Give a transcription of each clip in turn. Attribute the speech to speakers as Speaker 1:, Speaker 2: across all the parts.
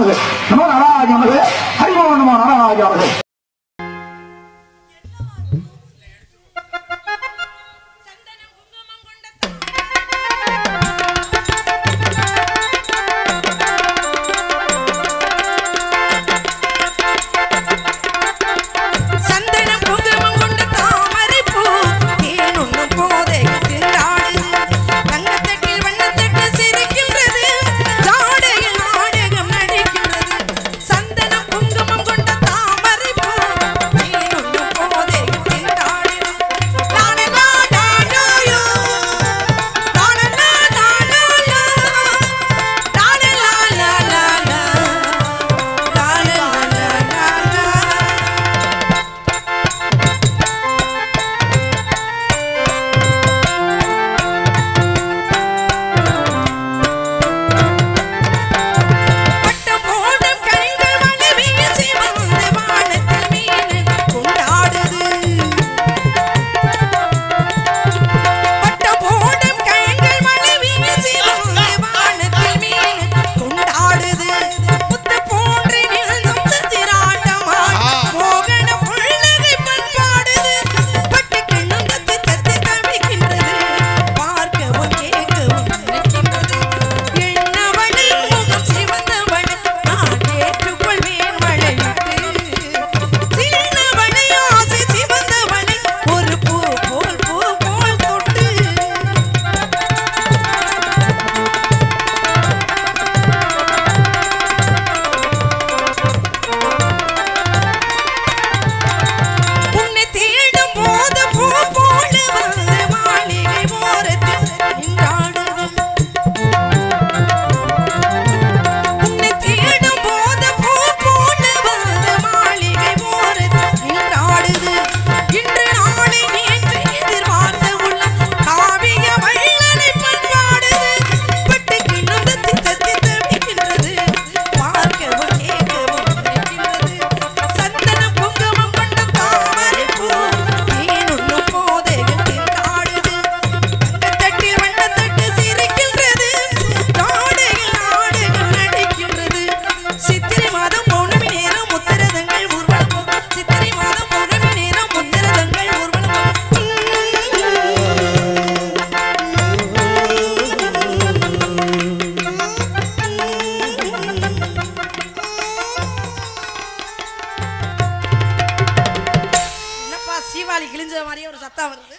Speaker 1: நமது நம நாராஜ நமது ஹரிமோ நம நாராஜ நமது
Speaker 2: சந்தனம் குங்குமம் கொண்ட சந்தனம் குங்குமம் கொண்ட தாமரை பூ தேனுண்ணும் போதை திண்டாடுது தங்கத்தட்டில் வண்ணத்தட்டு சிரிக்கின்றது ஜாடையில் நாடகம் நடிக்கின்றது சந்தனம் குங்குமம் கொண்ட தாமரை பூ தேனுண்ணும் போதை திண்டாடுது நானே நாடாயோயோ நானே நாடாயோயோ நானே லா லா லா லா நானே லா லா லா லா பட்டம் போடும் கண்கள் மழை வீசி வந்து வானத்தில் மீன் கொண்டாடுது பட்டம் போடும் கண்கள் மழை வீசி வந்து வானத்தில் மீன் கொண்டாடுது முத்து போன்ற நிழலும் சத்திராட்டமா மோகன புன்னகை பண்பாடுது பட்டு கண்ணும் தத்தி தத்தி தவிக்கின்றது பார்க்கவும் கேட்கவும் நினைக்கின்றது எண்ணவளே முகம் சிவந்தவளே நான் ஏற்றுக்கொள்வேன் மழையிட்டு சின்னவளே ஆசை சிவந்தவளே ஒரு பூ போல் பூ போல் தொட்டு உன்னை தேடும் போது பூ போல வந்து மாளிகை ஓரத்தில் நின்றாடுது உன்னை தேடும் போது பூ போல வந்து மாளிகை ஓரத்தில் நின்றாடுது இன்று நாளை நேற்று எதிர்பார்த்த உள்ள காவிய வள்ளலை பண்பாடுது பட்டு கிண்ணும் தத்தி தத்தி தவிக்கின்றது பார்க்கவும் கேட்கவும் நினைக்கின்றது சந்தன குங்குமம் கொண்ட தாமரை பூ தேனுண்ணும் போதைகள் திண்டாடுது தட்டில் வண்ணத்தட்டு சிரிக்கின்றது நாடையில் நாடுகள் நடிக்கின்றது சித்திரை மாதம் பௌர்ணமி நேரம் முத்திரதங்கள் ஊர்வலம் சித்திரை மாதம் பௌர்ணமி நேரம் முத்திரதங்கள் ஊர்வலம் என்னப்பா சீவாளி கிழிஞ்ச மாதிரியே ஒரு சத்தம் வருது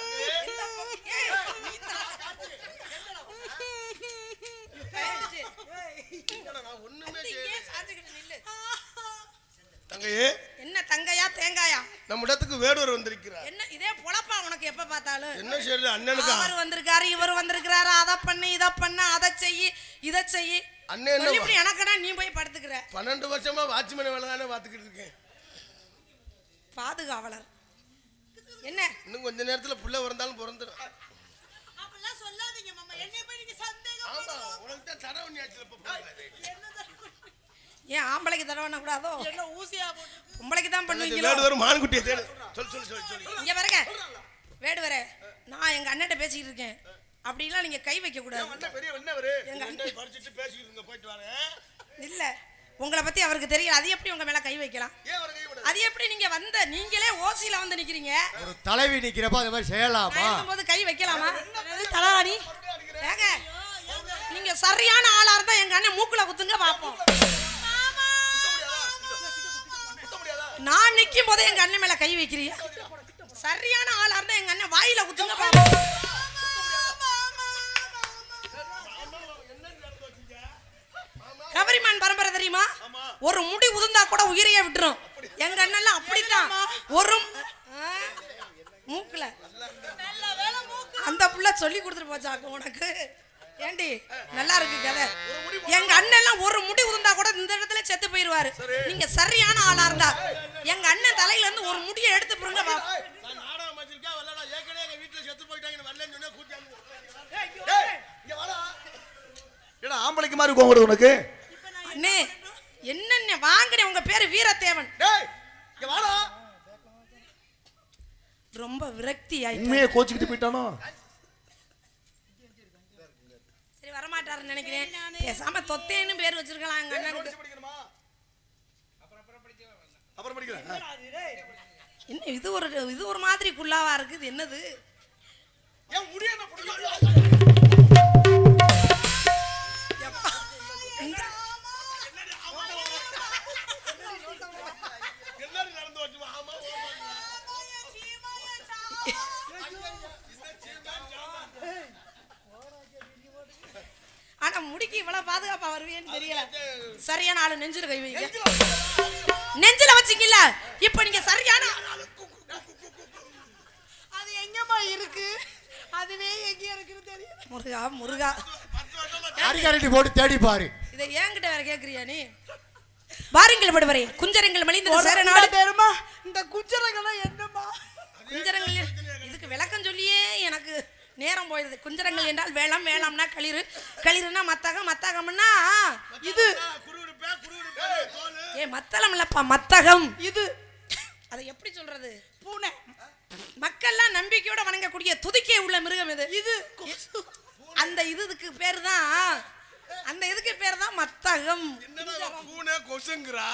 Speaker 3: தங்கையே
Speaker 2: என்ன தங்கையா தேங்காயா
Speaker 3: நம்ம இடத்துக்கு வேடுவர் வந்திருக்கிறார்
Speaker 2: என்ன இதே பொழப்பா உனக்கு எப்ப பார்த்தாலும்
Speaker 3: என்ன சரி அண்ணனுக்கு
Speaker 2: அவர் வந்திருக்காரு இவர் வந்திருக்காரு அத பண்ணு இத பண்ணு அத செய்யி இத செய்யி
Speaker 3: அண்ணன் என்ன
Speaker 2: சொல்லிவிட்டு எனக்கடா நீ போய் படுத்துக்கிற
Speaker 3: பன்னெண்டு வருஷமா வாட்ச்மேன் வேலை தானே பார்த்துக்கிட்டு இருக்கேன்
Speaker 2: பாதுகாவலர் என்ன
Speaker 3: இன்னும் கொஞ்ச நேரத்துல புள்ள பிறந்தாலும் பிறந்துடும்
Speaker 2: அப்படிலாம் சொல்லாதீங்க மாமா என்னை போய் நீங்க சந்தேகம்
Speaker 3: ஆமா உனக்கு தான் தடவை பண்ணியாச்சுல இப்ப போகாது.
Speaker 2: ஏன் ஆம்பளைக்கு தடவன கூடாதோ என்ன ஊசியா போட்டு பொம்பளைக்கு தான்
Speaker 3: இது
Speaker 2: பண்ணுவீங்களோ
Speaker 3: வேடுவர் மான்குட்டியை தேடு சொல்லு சொல்லு சொல்லு சொல்லு
Speaker 2: இங்க பாருங்க வேடுவரே நான் எங்க அண்ணன்ட்ட பேசிக்கிட்டு இருக்கேன் அப்படிலாம் நீங்க கை வைக்க கூடாது
Speaker 3: அண்ணன் பெரிய என்னவரு
Speaker 2: எங்க
Speaker 3: அண்ணன் படிச்சுட்டு பேசிக்கிட்டு இருங்க போயிட்டு வரேன்
Speaker 2: இல்ல உங்களை பத்தி அவருக்கு தெரியல அது எப்படி உங்க மேல கை வைக்கலாம்
Speaker 3: ஏன் ஒரு கை விட
Speaker 2: அது எப்படி நீங்க வந்த நீங்களே ஓசியில வந்து நிக்கிறீங்க
Speaker 4: ஒரு தலைவி நிக்கிறப்ப அது மாதிரி செய்யலாமா
Speaker 2: நான் இருக்கும்போது கை வைக்கலாமா தலவாணி ஏங்க நீங்க சரியான ஆளா இருந்தா எங்க அண்ணன் மூக்குல குத்துங்க பாப்போம் நான் நிக்கும் போதே எங்க அண்ணன் மேல கை வைக்கிறீங்க சரியான ஆளா இருந்தா எங்க அண்ணன் வாயில குத்துங்க பாப்போம் கவரிமான் பரம்பரை தெரியுமா ஒரு முடி உதிர்ந்தா கூட உயிரையே விட்டுரும் எங்க அண்ணன்லாம் அப்படித்தான் ஒரு ஆ, மூக்குல அந்த புள்ள சொல்லி கொடுத்துட்டு போச்சாக்கு உனக்கு ஏண்டி நல்லா இருக்கு கதை எங்க அண்ணன் எல்லாம் ஒரு முடி உதிர்ந்தா கூட இந்த இடத்துல செத்து போயிருவாரு நீங்க சரியான ஆளா இருந்தா எங்க அண்ணன் தலையில இருந்து ஒரு முடியை எடுத்து பிறங்க பாப்போம்
Speaker 3: நான் நாடகம் வச்சிருக்கேன் வரல ஏற்கனவே எங்க வீட்டுல செத்து போயிட்டாங்கன்னு வரலன்னு சொன்னா கூட்டியாந்து இங்க வாடா
Speaker 1: ஏடா ஆம்பளைக்கு மாதிரி கோவம் வருது உனக்கு
Speaker 2: அண்ணே என்னென்ன வாங்குறேன் உங்க பேரு வீரத்தேவன்
Speaker 3: டேய் இங்க வாடா
Speaker 2: ரொம்ப விரக்தி ஆயிட்டு
Speaker 1: உண்மையை கோச்சிக்கிட்டு போயிட்டானோ
Speaker 2: சரி வரமாட்டேன் மாட்டாருன்னு நினைக்கிறேன் பேசாம தொத்தேன்னு பேர் வச்சிருக்கலாம் எங்க அண்ணனுக்கு
Speaker 3: படிச்சு படிக்கணுமா அப்புறம் படிக்கிறேன்
Speaker 2: இன்னும் இது ஒரு இது ஒரு மாதிரி குல்லாவா இருக்கு இது என்னது
Speaker 3: ஏன் முடிய என்ன பிடிக்கும்
Speaker 2: எப்பா, இந்த-
Speaker 3: எல்லாரும் நடந்து வந்து ஆமா
Speaker 2: ஆனா முடிக்கு இவ்வளவு பாதுகாப்பா வருவேன்னு தெரியல சரியான ஆளு நெஞ்சில கை வைங்க நெஞ்சில வச்சீங்கல்ல இப்ப நீங்க சரியான
Speaker 5: அது எங்கம்மா இருக்கு அதுவே எங்க இருக்குன்னு தெரியல
Speaker 2: முருகா முருகா
Speaker 4: அரிகரண்டி போட்டு தேடி பாரு
Speaker 2: இதை என்கிட்ட வேற கேக்குறியா நீ வாருங்கள் படுவரே குஞ்சரங்கள் மலிந்த சேர நாடு
Speaker 5: தெரியுமா இந்த குஜரங்கெல்லாம் என்னம்மா
Speaker 2: குஞ்சரங்கள் இதுக்கு விளக்கம் சொல்லியே எனக்கு நேரம் போயிடுது குஞ்சரங்கள் என்றால் வேளாம் வேளாம்னா களிறு களிறுனா மத்தகம் மத்தகம்னா
Speaker 5: இது
Speaker 3: குருவிருப்பே குருவிருப்பே தோல்
Speaker 2: ஏ மத்தளம் இல்லப்பா மத்தகம்
Speaker 5: இது
Speaker 2: அதை எப்படி சொல்றது
Speaker 5: பூனை
Speaker 2: மக்கள்லாம் நம்பிக்கையோட வணங்கக்கூடிய துதிக்கே உள்ள மிருகம் இது
Speaker 5: இது
Speaker 2: அந்த இதுக்கு பேர் தான் அந்த இதுக்கு பேர் தான் மத்தகம்
Speaker 3: என்னடா பூனை கொசுங்கிறா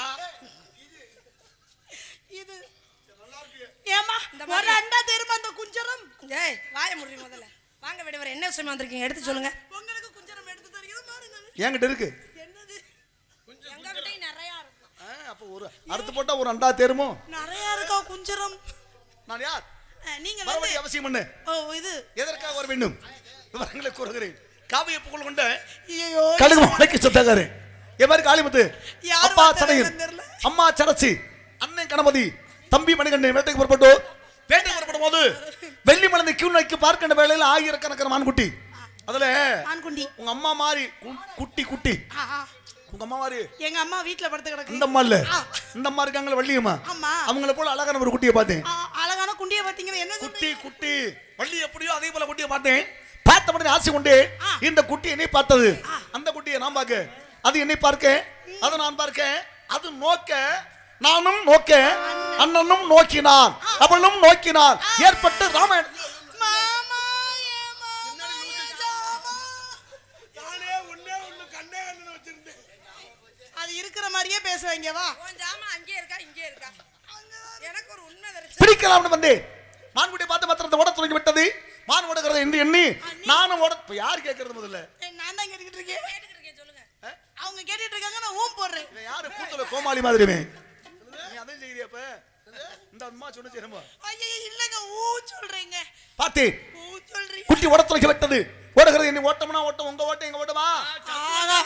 Speaker 5: இது ஏமா
Speaker 2: இந்த
Speaker 5: ஒரு அண்டா தெரியுமா அந்த குஞ்சரம்
Speaker 2: ஏய் வாய முடி முதல்ல வாங்க விடுவர என்ன விஷயமா வந்திருக்கீங்க எடுத்து சொல்லுங்க
Speaker 5: உங்களுக்கு குஞ்சரம் எடுத்து தருகிறது பாருங்க
Speaker 3: என்கிட்ட இருக்கு
Speaker 5: என்னது
Speaker 2: எங்க கிட்டயும் நிறைய இருக்கும்
Speaker 3: ஆ, அப்போ ஒரு அறுத்து போட்டா ஒரு அண்டா தேருமோ
Speaker 5: நிறைய இருக்கா குஞ்சரம்
Speaker 3: நான் யார்
Speaker 5: அஹ், நீங்க
Speaker 3: வர
Speaker 5: வந்து
Speaker 3: வேண்டிய அவசியம் என்ன
Speaker 5: ஓ இது
Speaker 3: எதற்காக வர வேண்டும் விவரங்களை கூறுகிறேன் காவிய புகழ் கொண்ட
Speaker 5: ஐயோ
Speaker 3: கடுகு மலைக்கு சொந்தக்காரு என் மாதிரி காளிமுத்து
Speaker 5: யார்
Speaker 3: அப்பா
Speaker 5: வார்த்தை
Speaker 3: சடையன்
Speaker 5: என்னன்னு தெரியல.
Speaker 3: அம்மா சரச்சி அண்ணன் கணபதி தம்பி மணிகண்டன் வேட்டைக்கு புறப்பட்டோம் வேட்டைக்கு புறப்படும் போது வெள்ளி மலர்ந்த கியூ நோக்கி பார்க்கின்ற வேளையில் ஆயிரக்கணக்கான மான்குட்டி அதுல
Speaker 5: ஆண்குண்டி
Speaker 3: உங்க அம்மா மாதிரி கு- குட்டி குட்டி
Speaker 5: ஆ, ஆ.
Speaker 3: உங்க அம்மா மாதிரி
Speaker 5: எங்க அம்மா வீட்ல படுத்து கிடக்கு
Speaker 3: இந்த அம்மா இல்ல இந்த அம்மா இருக்காங்களா வள்ளியம்மா
Speaker 5: ஆமா
Speaker 3: அவங்கள போல அழகான ஒரு குட்டியை பார்த்தேன்
Speaker 5: ஆ, அழகான குண்டிய பாத்தீங்கன்னா என்ன
Speaker 3: குட்டி குட்டி வள்ளி எப்படியோ அதே போல குட்டியை பார்த்தேன் பார்த்த உடனே ஆசை கொண்டு இந்த குட்டி என்னை பார்த்தது அந்த குட்டியை நான் பார்க்க அது என்னை பார்க்க அது நான் பார்க்க அது நோக்க நானும் நோக்க அண்ணனும் நோக்கினான் அவளும் நோக்கினான் ஏற்பட்டு ராமன்
Speaker 5: மாமா ஏமா ஜாமா.
Speaker 3: நானே ஒன்னே ஒண்ணு கண்ணே கண்ணு வச்சிருந்தேன்
Speaker 5: அது இருக்கிற மாதிரியே பேசுவாங்க வா
Speaker 2: உன் ஜாமா அங்கே இருக்கா இங்கே இருக்கா எனக்கு ஒரு உண்மை தெரிச்சு
Speaker 3: பிடிக்கலாம்னு வந்தேன் மான்குட்டியை பார்த்து மாத்திரத்தை ஓட தொடங்கி விட்டது மான் ஓடுகிறது என்று எண்ணி நானும் ஓட இப்ப யார் கேட்கறது முதல்ல
Speaker 5: ஏய், நான் தான் கேட்டுக்கிட்டு இருக்கேன்
Speaker 2: கேட்டுக்கிட்டு இருக்கேன் சொல்லுங்க
Speaker 5: அவங்க கேட்டுட்டு இருக்காங்க நான் ஊம் போடுறேன்
Speaker 3: இவன் யாரு கூத்துல கோமாளி மாதிரியுமே நீ அதையும் செய்யறியா இப்ப இந்த அம்மா சொன்ன சேருமா
Speaker 5: ஐயா இல்லங்க ஊ சொல்றீங்க
Speaker 3: பார்த்தேன்
Speaker 5: ஊ சொல்றீங்க
Speaker 3: குட்டி ஓடத்துல விட்டது ஓடுகிறது என்ன ஓட்டம்னா ஓட்டம் உங்க ஓட்டம் எங்க ஓட்டமா
Speaker 5: ஆகா.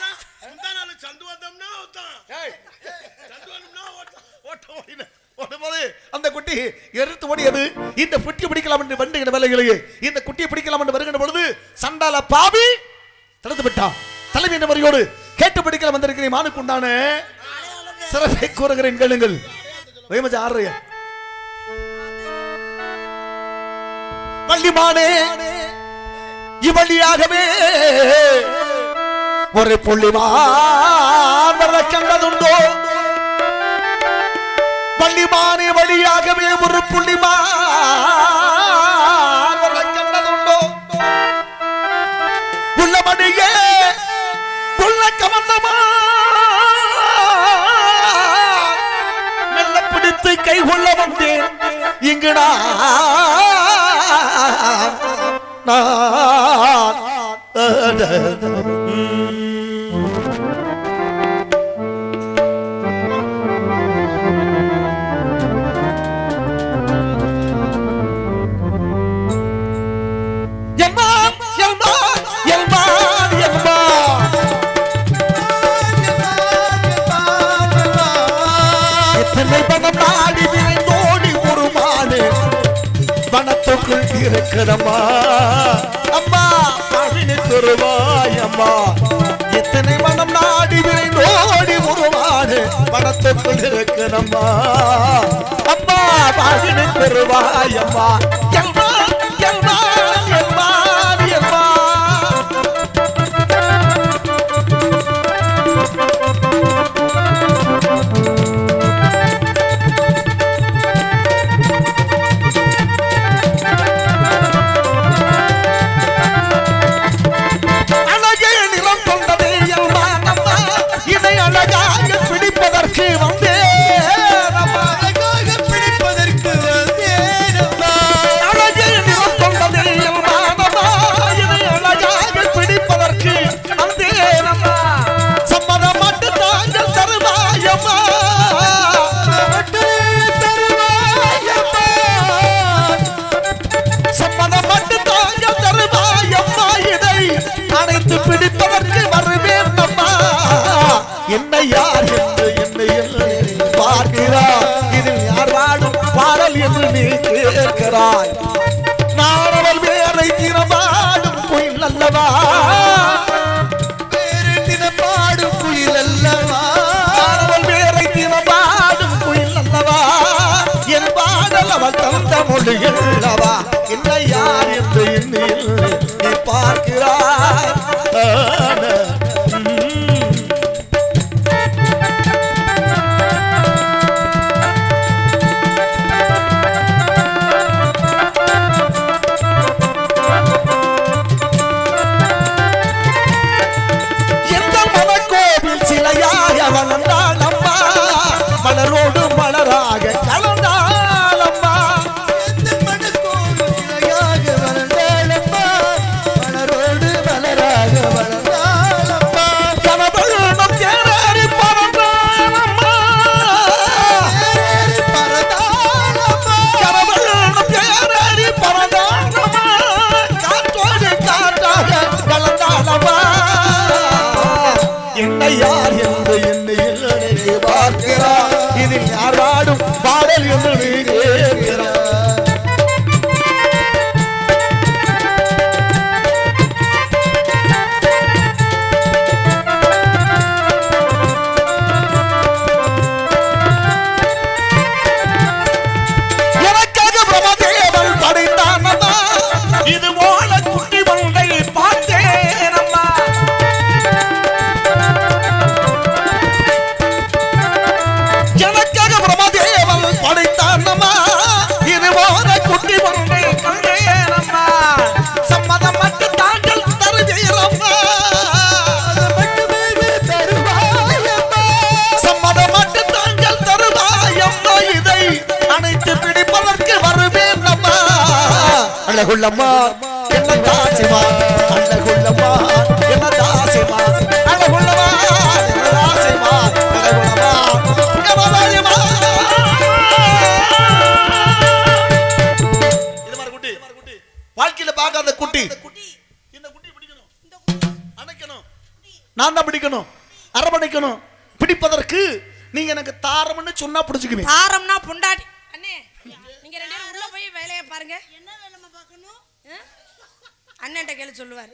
Speaker 3: ஏய், ஓட்டம் ஓடின. ஓடும்போது அந்த குட்டி எரித்து ஓடியது இந்த குட்டி பிடிக்கலாம் என்று வந்துகிற வேலைகளையே இந்த குட்டியை பிடிக்கலாம் என்று வருகின்ற பொழுது சண்டால பாவி தடுத்து விட்டான் தலைமை என்ற முறையோடு கேட்டு பிடிக்கலாம் வந்திருக்கிறேன் மானுக்குண்டான சிறப்பை கூறுகிறேன் கேளுங்கள் வைமஜா ஆறுறையா வள்ளிமானே இவ்வழியாகவே ஒரு புள்ளிமான் வர கண்டதுண்டோ வள்ளிமானே வழியாகவே ஒரு புள்ளிமான் வர கண்டதுண்டோ உள்ளபடியே உள்ள கமந்தமா மெல்ல பிடித்து கை கொள்ள வந்தேன் இங்கு நான் எம்மா எம்மா எம்மா எம்மா எத்தனை பணம் நாடி விரைந்தோடி ஒரு மாடு வனத்துக்குள் இருக்கிறம்மா அம்மா பழனி தருவாய் அம்மா எத்தனை மனம் நாடி விரைந்தோடி ஒரு மாடு வனத்துக்குள் இருக்கிறம்மா அம்மா பழனி தருவாய் அம்மா எல்மா எல்மா எல்மா எல்மா அழகே நிறம் அவள் தந்த மொழிகளவா என்ன யார் என்று எண்ணில் நீ பார்க்கிறாய் ஆன. எந்த மனக்கோவில் சிலையாக வளர்ந்தாள் அம்மா மலரோடு மலராக கலந்தாள் அம்மா எந்த மனக்கோவில் சிலையாக வளர்ந்தாள் அம்மா மலரோடு மலராக வளர்ந்தாள் அம்மா கனவுகளும் தேரேறி பறந்தாள் அம்மா தேரேறி பறந்தாள் அம்மா கனவுகளும் தேரேறி பறந்தாள் அம்மா காற்றோடு காற்றாக கலந்தாள் அம்மா என்னை யார் என்று என்னை இல்லை பார்க்கிறார் இதில் யார் வாடும் பாடல் என்று நீ கேட்கிறார் எனக்காக பிரம்மதேவன் படைத்தான் அம்மா இது போல குட்டி ஒன்றை பார்த்தேன் அம்மா எனக்காக பிரம்மதேவன் படைத்தான் அம்மா இது போல குட்டி ஒன்றை கண்டேன் அம்மா சம்மதம் மட்டும் தாங்கள் தருவீரம்மா சம்மதம் மட்டும் தாங்கள் தருவாயம்மா இதை அணைத்து பிடிப்பதற்கு வருவேன் அம்மா அழகுள்ளம்மா என்ன தாசிமா அழகுள்ளம்மா என்ன தாசிமா அழகுள்ளம்மா என்ன தாசிமா அழகுள்ளம்மா என்ன தாசிமா இது மாதிரி குட்டி வாழ்க்கையில பார்க்காத குட்டி இந்த குட்டி பிடிக்கணும் அணைக்கணும் நான் தான் பிடிக்கணும் அரவணைக்கணும் பிடிப்பதற்கு நீங்க எனக்கு தாரம்னு சொன்னா பிடிச்சுக்குவேன்
Speaker 2: தாரம்னா பொண்டாட்டி அண்ணே நீங்க ரெண்டு பேரும் உள்ள போய் வேலையை பாருங்க
Speaker 5: என்ன வேலைமா பார்க்கணும்
Speaker 2: அண்ணன்ட்ட கேளு சொல்லுவாரு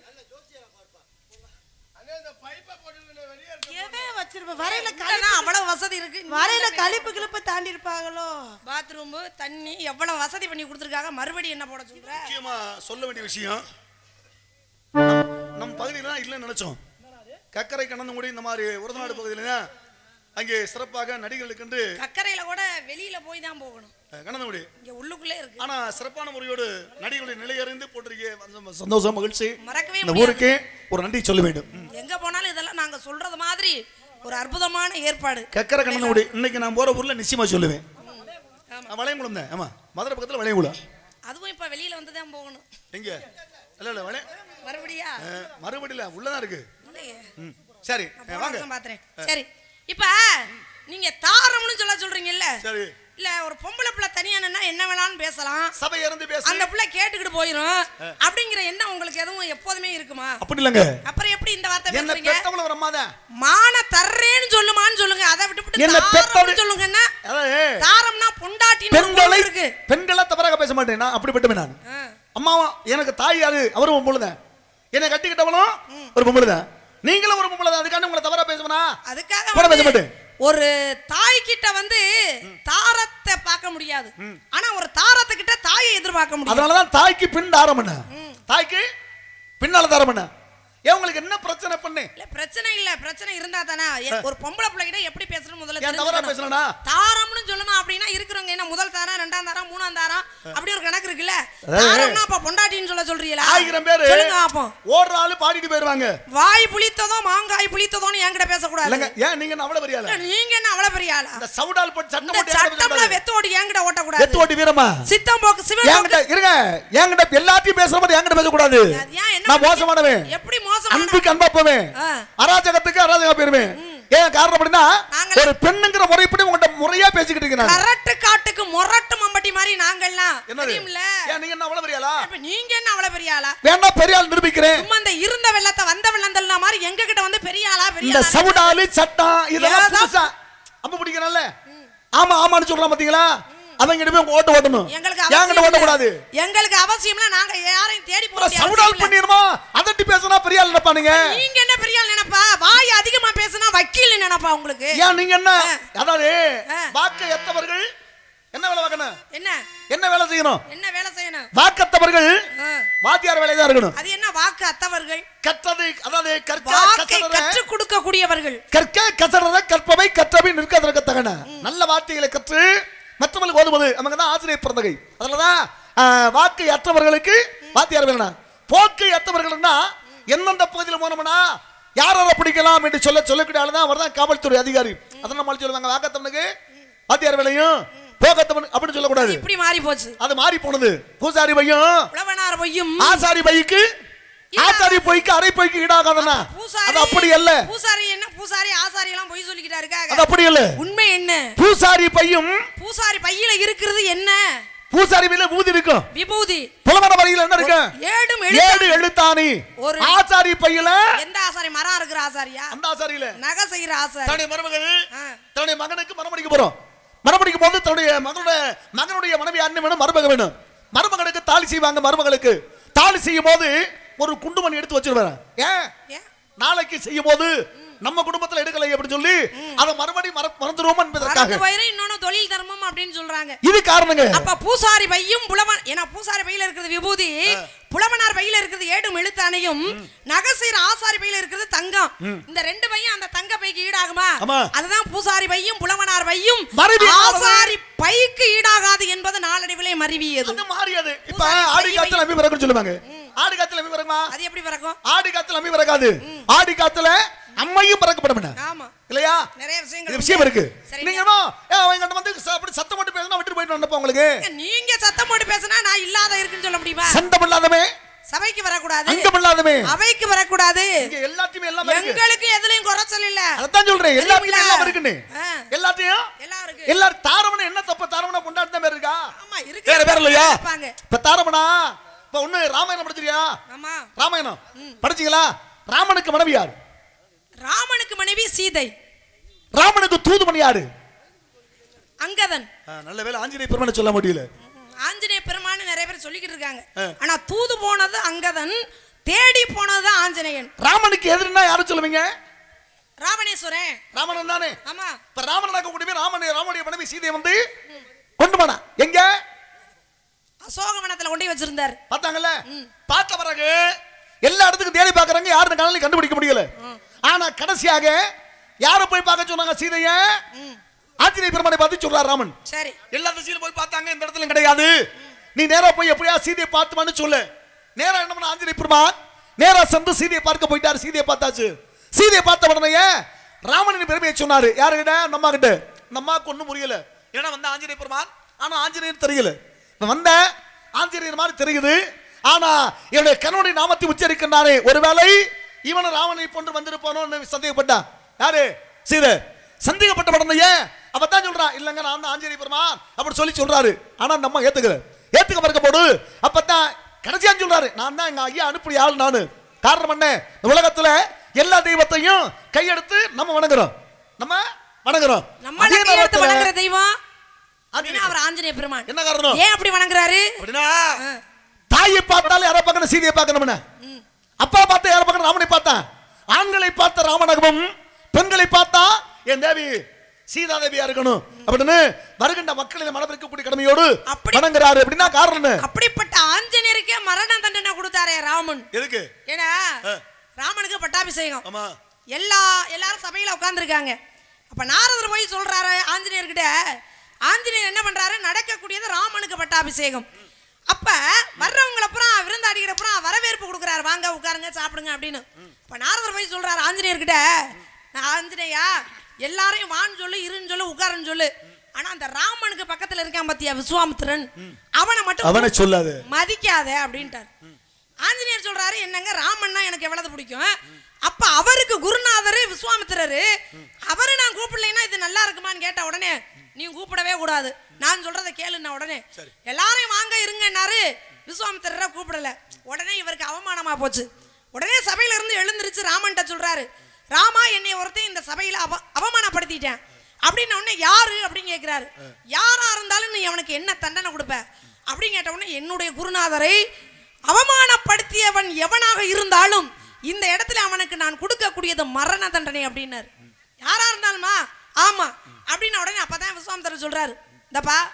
Speaker 5: எவன் வச்சிருப்ப வரையில
Speaker 2: இல்லைன்னா அவ்வளவு வசதி இருக்கு
Speaker 5: வரையில கழிப்பு கிழிப்பு தாண்டி இருப்பாங்களோ
Speaker 2: பாத்ரூம் தண்ணி எவ்வளவு வசதி பண்ணி கொடுத்துருக்காங்க மறுபடியும் என்ன போட சொல்ற
Speaker 3: முக்கியமா சொல்ல வேண்டிய விஷயம் நம்- நம் பகுதியில இல்லைன்னு நினைச்சோம் கக்கரை கணந்தங்குடி இந்த மாதிரி உரதநாடு பகுதியில அங்கே சிறப்பாக நடிகர்களுக்கு
Speaker 2: கக்கரையில கூட வெளியில போய் தான் போகணும்
Speaker 3: கணந்தங்குடி
Speaker 2: இங்க உள்ளுக்குள்ளே இருக்கு
Speaker 3: ஆனா சிறப்பான முறையோடு நடிகர்களுடைய நிலையறிந்து போட்டிருக்கே சந்தோஷம் மகிழ்ச்சி
Speaker 2: மறக்கவே
Speaker 3: இந்த
Speaker 2: முடியாது.
Speaker 3: ஊருக்கே ஒரு நன்றி சொல்ல வேண்டும் ம்.
Speaker 2: எங்க போனாலும் இதெல்லாம் நாங்க சொல்றது மாதிரி ஒரு அற்புதமான ஏற்பாடு
Speaker 3: கக்கரை கணந்தங்குடி இன்னைக்கு நான் போற ஊர்ல நிச்சயமா சொல்லுவேன் நான் வளையங்குளம் தான் ஆமா மதுரை பக்கத்துல வளையங்குளம்
Speaker 2: அதுவும் இப்ப வெளியில வந்து தான் போகணும்
Speaker 3: எங்க இல்ல இல்ல வளைய
Speaker 2: மறுபடியா
Speaker 3: அஹ், மறுபடியில உள்ளதான் இருக்கு
Speaker 2: இல்லையே
Speaker 3: ம். சரி
Speaker 2: நான்
Speaker 3: அஹ்,
Speaker 2: போன
Speaker 3: வாங்க
Speaker 2: வருஷம் பாத்துறேன் சரி இப்ப நீங்க தாரம்னு சொல்ல சொல்றீங்கல்ல
Speaker 3: சரி
Speaker 2: இல்ல ஒரு பொம்பளை பிள்ளை தனியா நின்னா என்ன வேணாலும் பேசலாம்
Speaker 3: சபை இறந்து பேச
Speaker 2: அந்த பிள்ளை கேட்டுக்கிட்டு போயிரும் அப்படிங்கிற எண்ணம் உங்களுக்கு எதுவும் எப்போதுமே இருக்குமா
Speaker 3: அப்படி இல்லைங்க
Speaker 2: அப்புறம் எப்படி இந்த வார்த்தை
Speaker 3: என்ன
Speaker 2: பேசுறீங்க
Speaker 3: பெத்தவள ஒரு அம்மா தான்
Speaker 2: மான தர்றேன்னு சொல்லுமான்னு சொல்லுங்க அதை விட்டு
Speaker 3: என்ன
Speaker 2: விட்டு
Speaker 3: பெத்தவள-
Speaker 2: தாரம்னு சொல்லுங்கன்னா
Speaker 3: அதாவது
Speaker 2: தாரம்னா பொண்டாட்டின்னு ஒரு
Speaker 3: பெண்களை
Speaker 2: பொருள் இருக்கு
Speaker 3: பெண்களை தவறாக பேச மாட்டேன் நான் அப்படிப்பட்டவன் நான்
Speaker 2: ஆ.
Speaker 3: அம்மாவா எனக்கு தாய் யாரு அவரும் பொம்பளை தான் என்னை கட்டிக்கிட்டவளும் ஒரு பொம்பளை தான் நீங்களும் ஒரு பொம்பளை தான் அதுக்காண்டி உங்களை தவறா பேசுவனா
Speaker 2: அதுக்காக
Speaker 3: கூட பேச
Speaker 2: வந்து
Speaker 3: மாட்டேன்
Speaker 2: ஒரு தாய் கிட்ட வந்து தாரத்தை பார்க்க முடியாது ஆனா ஒரு தாரத்தை கிட்ட தாயை எதிர்பார்க்க முடியும்
Speaker 3: அதனாலதான் தாய்க்கு பின் தாரம் என்ன தாய்க்கு பின்னால தாரம் என்ன ஏன் உங்களுக்கு என்ன பிரச்சனை பண்ணு
Speaker 2: இல்ல பிரச்சனை இல்ல பிரச்சனை இருந்தா தானே எ- ஒரு பொம்பளை பிள்ளை கிட்ட எப்படி பேசணும் முதல்ல
Speaker 3: ஏன் தவறா
Speaker 2: தெரிஞ்சுக்கணும்.
Speaker 3: பேசலனா
Speaker 2: தாரம்னு சொல்லணும் அப்படின்னா இருக்கிறவங்க என்ன முதல் தாரம் ரெண்டாம் தாரம் மூணாம் தாரம் அப்படி ஒரு கணக்கு இருக்குல்ல
Speaker 3: அதாவது-
Speaker 2: தாரம்னா அப்ப பொண்டாட்டின்னு சொல்ல சொல்றீங்களா
Speaker 3: ஆயிரம் பேரு
Speaker 2: சொல்லுங்க பாப்போம்
Speaker 3: ஓடுற ஆளு பாடிட்டு போயிருவாங்க
Speaker 2: வாய் புளித்ததோ மாங்காய் புளித்ததோன்னு என்கிட்ட பேசக்கூடாது
Speaker 3: இல்லங்க ஏன் நீங்க என்ன அவ்வளவு பெரிய ஆளா
Speaker 2: இல்ல, நீங்க என்ன அவ்வளவு பெரிய ஆளா
Speaker 3: இந்த சவுடால் போட்டு சட்டம்
Speaker 2: இந்த
Speaker 3: போட்டு என்கிட்ட
Speaker 2: சட்டம்ல
Speaker 3: பேசக்கூடாது.
Speaker 2: வெத்து ஓடி என்கிட்ட ஓட்டக்கூடாது
Speaker 3: வெத்து ஓட்டி வீரமா
Speaker 2: சித்தம் போக்கு சிவன்
Speaker 3: என்கிட்ட
Speaker 2: போக்கு
Speaker 3: இருங்க என்கிட்ட எல்லாத்தையும் பேசுற மாதிரி என்கிட்ட பேசக்கூடாது
Speaker 2: அது ஏன் என்ன
Speaker 3: நான் மோசமானவன்
Speaker 2: எப்படி மோசமான
Speaker 3: அன்புக்கு அன்பா போவேன்
Speaker 2: ஆ.
Speaker 3: அராஜகத்துக்கு அராஜகம் போயிருவேன் ஏன் காரணம் அப்படின்னா
Speaker 2: நாங்களே-
Speaker 3: ஒரு பெண்ணுங்கிற முறைப்படி உங்கள்ட்ட முறையா பேசிக்கிட்டு இருக்கேன் நான்.
Speaker 2: கரட்டு காட்டுக்கு மொரட்டு மம்பட்டி மாதிரி நாங்கெல்லாம்
Speaker 3: என்னது
Speaker 2: தெரியும்ல
Speaker 3: ஏன் நீங்க என்ன அவ்வளவு பெரிய ஆளா
Speaker 2: இப்ப நீங்க என்ன அவ்வளவு பெரிய ஆளா
Speaker 3: வேணா பெரிய ஆள் நிரூபிக்கிறேன்
Speaker 2: சும்மா இந்த இருந்த வெள்ளத்தை வந்த வெள்ளந்தல்ல மாதிரி எங்க கிட்ட வந்து பெரிய ஆளா பெரிய
Speaker 3: இந்த
Speaker 2: ஆளா
Speaker 3: சவுடாலு சட்டம் இதெல்லாம்
Speaker 2: ஏதோ-
Speaker 3: புதுசா அம்ப பிடிக்கிறல்ல ஆமா ஆமான்னு சொல்றான் பாத்தீங்களா அவங்க கிட்ட போய் உங்க ஓட்டு ஓட்டணும்
Speaker 2: எங்களுக்கு
Speaker 3: என்கிட்ட
Speaker 2: அவசியம்
Speaker 3: ஓட்டக்கூடாது
Speaker 2: இல்ல. எங்களுக்கு அவசியம்ல நாங்க யாரையும் தேடி போக
Speaker 3: அப்புறம்
Speaker 2: வேண்டிய
Speaker 3: சவுடால்
Speaker 2: அவசியம் இல்ல.
Speaker 3: பண்ணிருமா அதட்டி பேசினா பெரிய ஆள் நினைப்பானுங்க
Speaker 2: நீங்க என்ன பெரிய ஆள் நினைப்பா வாய் அதிகமா பேசினா வக்கீல் நினைப்பா உங்களுக்கு
Speaker 3: ஏன் நீங்க என்ன
Speaker 2: ஆ.
Speaker 3: அதாவது
Speaker 2: ஆ.
Speaker 3: வாக்கு எத்தவர்கள் என்ன வேலை பார்க்கணும்
Speaker 2: என்ன
Speaker 3: என்ன வேலை செய்யணும்
Speaker 2: என்ன வேலை செய்யணும்
Speaker 3: வாக்கத்தவர்கள்
Speaker 2: ஆ.
Speaker 3: வாத்தியார் வேலை தான் இருக்கணும்
Speaker 2: அது என்ன வாக்கு அத்தவர்கள்
Speaker 3: கற்றது அதாவது கற்க
Speaker 2: வாக்கை
Speaker 3: கற்றதை
Speaker 2: கற்றுக் கொடுக்க கூடியவர்கள்
Speaker 3: கற்க கற்றதை கற்பவை கற்றவை நிற்கதற்கு தகன நல்ல வார்த்தைகளை கற்று மற்றவர்களுக்கு ஓதுவது அவங்க தான் ஆசிரியர் பிறந்தகை அதுலதான் ஆ, வாக்கை அற்றவர்களுக்கு வாத்தியார் வேணும் போக்கை அற்றவர்கள்னா எந்தெந்த பகுதியில் போனோம்னா யார் யாரை பிடிக்கலாம் என்று சொல்ல சொல்லக்கூடிய ஆளு தான் அவர் தான் காவல்துறை அதிகாரி அதை நம்ம சொல்லுவாங்க வாக்கத்தவனுக்கு வாத்தியார் வேலையும் போக்கத்தவன் அப்படின்னு சொல்லக்கூடாது
Speaker 2: இப்படி மாறி போச்சு
Speaker 3: அது மாறி போனது பூசாரி பையும்
Speaker 2: உழவனார் பொய்யும்
Speaker 3: ஆசாரி பைக்கு ஆசாரி பொய்க்கு அரை பொய்க்கு ஈடாகாதனா
Speaker 2: பூசாரி
Speaker 3: அது அப்படி அல்ல
Speaker 2: பூசாரி என்ன பூசாரி ஆசாரி எல்லாம் பொய் சொல்லிக்கிட்டா
Speaker 3: அது
Speaker 2: இருக்காங்க
Speaker 3: அப்படி அல்ல
Speaker 2: உண்மை என்ன
Speaker 3: பூசாரி பையும்
Speaker 2: பூசாரி பையில இருக்கிறது என்ன
Speaker 3: பூசாரி பையில ஊதி இருக்கும்
Speaker 2: விபூதி
Speaker 3: புலமன வரியில என்ன இருக்கு
Speaker 2: ஏடும்
Speaker 3: ஏழு
Speaker 2: எழுத்து
Speaker 3: எழுத்தாணி
Speaker 2: ஒரு-
Speaker 3: ஆசாரி பையில
Speaker 2: எந்த ஆசாரி மரம் இருக்கிற ஆசாரியா
Speaker 3: அந்த ஆசாரியில
Speaker 2: நகை செய்யற ஆசாரி
Speaker 3: தன்னுடைய மருமகள்
Speaker 2: ஆ.
Speaker 3: தன்னுடைய மகனுக்கு மணமடிக்க போறோம் மணமடிக்கும் போது தன்னுடைய மகனுடைய மகனுடைய மனைவி அண்ணன் வேணும் மருமக வேணும் மருமகனுக்கு தாலி செய்வாங்க மருமகளுக்கு தாலி செய்யும் போது ஒரு குண்டுமணி எடுத்து வச்சிருவாங்க ஏன்
Speaker 2: ஏன்?
Speaker 3: நாளைக்கு செய்யும் போது நம்ம குடும்பத்துல எடுக்கலை அப்படின்னு சொல்லி அதை மறுபடியும் மற- மறந்துருவோம்
Speaker 2: மறந்து
Speaker 3: என்பதற்காக
Speaker 2: போயிரும் இன்னொன்னு தொழில் தர்மம் அப்படின்னு சொல்றாங்க
Speaker 3: இது காரணங்க
Speaker 2: அப்ப பூசாரி பையும் புலவன் ஏன்னா பூசாரி பையில இருக்கிறது விபூதி புலவனார் பையில இருக்கிறது ஏடும் எழுத்தானையும் நகசீர் ஆசாரி பையில இருக்கிறது தங்கம் இந்த ரெண்டு பையும் அந்த தங்க பைக்கு ஈடாகுமா
Speaker 3: ஆமா.
Speaker 2: அதுதான் பூசாரி பையும் புலவனார் பையும்
Speaker 3: மறுபடியும்
Speaker 2: ஆசாரி பைக்கு ஈடாகாது என்பது நாளடைவிலே மருவியது
Speaker 3: அது மாறியது இப்ப
Speaker 2: பூசாரி
Speaker 3: ஆடி
Speaker 2: பை-
Speaker 3: காத்துல அம்மி பிறகுன்னு சொல்லுவாங்க ஆடி காத்துல அம்மி பிறகுமா
Speaker 2: அது எப்படி பிறக்கும்
Speaker 3: ஆடி காத்துல அம்மி பிறக்காது ஆடி காத்துல அம்மையும் பிறக்கப்படும்
Speaker 2: ஆமா
Speaker 3: இல்லையா
Speaker 2: நிறைய
Speaker 3: இது
Speaker 2: விஷயங்கள்
Speaker 3: விஷயம் இருக்கு
Speaker 2: சரிங்க.
Speaker 3: நீங்க என்னமோ, ஏ, அவங்ககிட்ட வந்து ச- அப்படி சத்தம் போட்டு பேசினா விட்டு போயிட்டு வந்தப்ப உங்களுக்கு
Speaker 2: நீங்க சத்தம் போட்டு பேசினா நான் இல்லாத இருக்குன்னு சொல்ல முடியுமா
Speaker 3: சண்டம் இல்லாதமே
Speaker 2: சபைக்கு வரக்கூடாது
Speaker 3: அங்கம் இல்லாதமே
Speaker 2: அவைக்கு வரக்கூடாது
Speaker 3: இங்க எல்லாத்தையுமே எல்லாம் இருக்கு
Speaker 2: எங்களுக்கு எதுலயும் குறைச்சல் இல்ல
Speaker 3: அதான் சொல்றேன் எல்லாத்தையுமே
Speaker 2: இல்ல.
Speaker 3: எல்லாம் இருக்குன்னு
Speaker 2: ஆ.
Speaker 3: எல்லாத்தையும்
Speaker 2: எல்லாம் இருக்கு
Speaker 3: எல்லாரும் தாரமணம் என்ன தப்பு தாரமணா கொண்டாடுற மாதிரி இருக்கா
Speaker 2: ஆமா இருக்கு
Speaker 3: வேற பேர் இல்லையா
Speaker 2: இருப்பாங்க.
Speaker 3: இப்ப தாரமணா இப்ப ஒண்ணு ராமாயணம் படிச்சிரியா
Speaker 2: ஆமா
Speaker 3: ராமாயணம் படிச்சீங்களா ராமனுக்கு மனைவி யாரு
Speaker 2: ராமனுக்கு மனைவி சீதை
Speaker 3: ராமனுக்கு தூதுமணி யாரு
Speaker 2: அங்கதன்
Speaker 3: நல்ல வேலை ஆஞ்சநேய பெருமானை சொல்ல முடியல
Speaker 2: ஆஞ்சநேய பெருமான்னு நிறைய பேர் சொல்லிக்கிட்டு இருக்காங்க
Speaker 3: ஆ.
Speaker 2: ஆனா தூது போனது அங்கதன் தேடி போனது ஆஞ்சநேயன்
Speaker 3: ராமனுக்கு எதிரின்னா யாரும் சொல்லுவீங்க
Speaker 2: ராவணேஸ்வரன்
Speaker 3: ராமனன் தானே
Speaker 2: ஆமா
Speaker 3: இப்ப ராமனாக்க கூடிய ராமன் ராமனுடைய மனைவி சீதையை வந்து கொண்டு போனா எங்க
Speaker 2: அசோகவனத்துல கொண்டு போய் வச்சிருந்தாரு
Speaker 3: பார்த்தாங்கல்ல பார்த்த பிறகு எல்லா இடத்துக்கும் தேடி பார்க்கறாங்க யாரும் கண்ணால கண்டுபிடிக்க முடியல ஆனா கடைசியாக யார போய் பார்க்க சொன்னாங்க சீதைய ஆஞ்சநேய பெருமானை பார்த்து சொல்றார் ராமன்
Speaker 2: சரி
Speaker 3: எல்லா திசையிலும் போய் பார்த்தாங்க இந்த இடத்துல கிடையாது நீ நேரா போய் எப்படியா சீதையை பார்த்துமான்னு சொல்லு நேரா என்ன பண்ண ஆஞ்சநேய பெருமான் நேரா சென்று சீதையை பார்க்க போயிட்டாரு சீதையை பார்த்தாச்சு சீதையை பார்த்த உடனே ராமனின் பெருமையை சொன்னாரு யாருகிட்ட நம்ம கிட்ட நம்மாக்கு ஒண்ணும் புரியல ஏன்னா வந்த ஆஞ்சநேய பெருமான் ஆனா ஆஞ்சநேயர் தெரியல இப்ப வந்த ஆஞ்சநேயர் மாதிரி தெரியுது ஆனா என்னுடைய கணவனுடைய நாமத்தை உச்சரிக்கின்றானே ஒருவேளை இவனும் ராவணனை போன்று வந்திருப்பானோன்னு சந்தேகப்பட்டான் யாரு சீதை சந்தேகப்பட்ட உடனே அவ தான் சொல்றான் இல்லங்க நான் தான் ஆஞ்சநேய பெருமான் அப்படி சொல்லி சொல்றாரு ஆனா நம்ம ஏத்துக்கல ஏத்துக்க மறுக்க போடு அப்பதான் கடைசியா சொல்றாரு நான் தான் எங்க ஐயா அனுப்பிய ஆள் நானு காரணம் என்ன இந்த உலகத்துல எல்லா தெய்வத்தையும் கையெடுத்து நம்ம வணங்குறோம் நம்ம வணங்குறோம்
Speaker 2: நம்மள
Speaker 3: அதே
Speaker 2: கையெடுத்து
Speaker 3: நேரத்துல
Speaker 2: வணங்குற தெய்வம்
Speaker 3: ஆஞ்சநேய
Speaker 2: அப்படின்னா அவர் ஆஞ்சநேய பெருமான்
Speaker 3: என்ன காரணம்
Speaker 2: ஏன் அப்படி வணங்குறாரு
Speaker 3: அப்படின்னா தாயை பார்த்தாலும் யாரை பார்க்கணும் சீதையை பார்க்கணும் அப்பா பார்த்த யாரை பார்க்கணும் ராமனை பார்த்தான் ஆண்களை பார்த்த ராமநகமும் பெண்களை பார்த்தா என் தேவி சீதா தேவியா இருக்கணும் அப்படின்னு வருகின்ற மக்களின் மனதிற்கக்கூடிய கடமையோடு
Speaker 2: அப்படி-
Speaker 3: வணங்குறாரு அப்படின்னா காரணம் என்ன?
Speaker 2: அப்படிப்பட்ட ஆஞ்சநேயருக்கே மரண தண்டனை கொடுத்தாரே ராமன்
Speaker 3: எதுக்கு
Speaker 2: ஏன்னா
Speaker 3: ஆ.
Speaker 2: ராமனுக்கு பட்டாபிஷேகம்
Speaker 3: ஆமா
Speaker 2: எல்லா எல்லாரும் சபையில உட்கார்ந்திருக்காங்க அப்ப நாரதர் போய் சொல்றாரு ஆஞ்சநேயர்கிட்ட ஆஞ்சநேயர் என்ன பண்றாரு நடக்கக்கூடியது ராமனுக்கு பட்டாபிஷேகம் அப்ப வர்றவங்கள அப்புறம் விருந்தாடிக்கிற அப்புறம் வரவேற்பு கொடுக்குறாரு வாங்க உட்காருங்க சாப்பிடுங்க அப்படின்னு அப்ப நாரதர் போய் சொல்றாரு ஆஞ்சநேயர்கிட்ட நான் ஆஞ்சநேயா எல்லாரையும் வான்னு சொல்லு இருன்னு சொல்லு உட்காருன்னு சொல்லு ஆனா அந்த ராமனுக்கு பக்கத்துல இருக்கான் பாத்தியா விஸ்வாமித்திரன் அவனை மட்டும்
Speaker 3: அவனை சொல்லாது
Speaker 2: மதிக்காத அப்படின்ட்டார் ஆஞ்சநேயர் சொல்றாரு என்னங்க ராமன்னா எனக்கு எவ்வளவு பிடிக்கும் அப்ப அவருக்கு குருநாதர் விஸ்வாமித்திரரு அவரை நான் கூப்பிடலைன்னா இது நல்லா இருக்குமான்னு கேட்ட உடனே நீ கூப்பிடவே கூடாது நான் சொல்றத கேளுன்னா உடனே எல்லாரையும் வாங்க இருங்கன்னாரு விஸ்வாமித்திரரை கூப்பிடல உடனே இவருக்கு அவமானமா போச்சு உடனே சபையில இருந்து எழுந்திருச்சு ராமன்ட்ட சொல்றாரு ராமா என்னை ஒருத்தன் இந்த சபையில அவ அவமானப்படுத்திட்டேன் அப்படின்னு உடனே யாரு அப்படின்னு கேட்கிறாரு யாரா இருந்தாலும் நீ அவனுக்கு என்ன தண்டனை கொடுப்ப அப்படின்னு கேட்ட உடனே என்னுடைய குருநாதரை அவமானப்படுத்தியவன் எவனாக இருந்தாலும் இந்த இடத்துல அவனுக்கு நான் கொடுக்கக்கூடியது மரண தண்டனை அப்படின்னாரு யாரா இருந்தாலுமா ஆமா அப்படின்னு உடனே அப்பதான் விஸ்வாமித்திரர் சொல்றாரு இந்தப்பா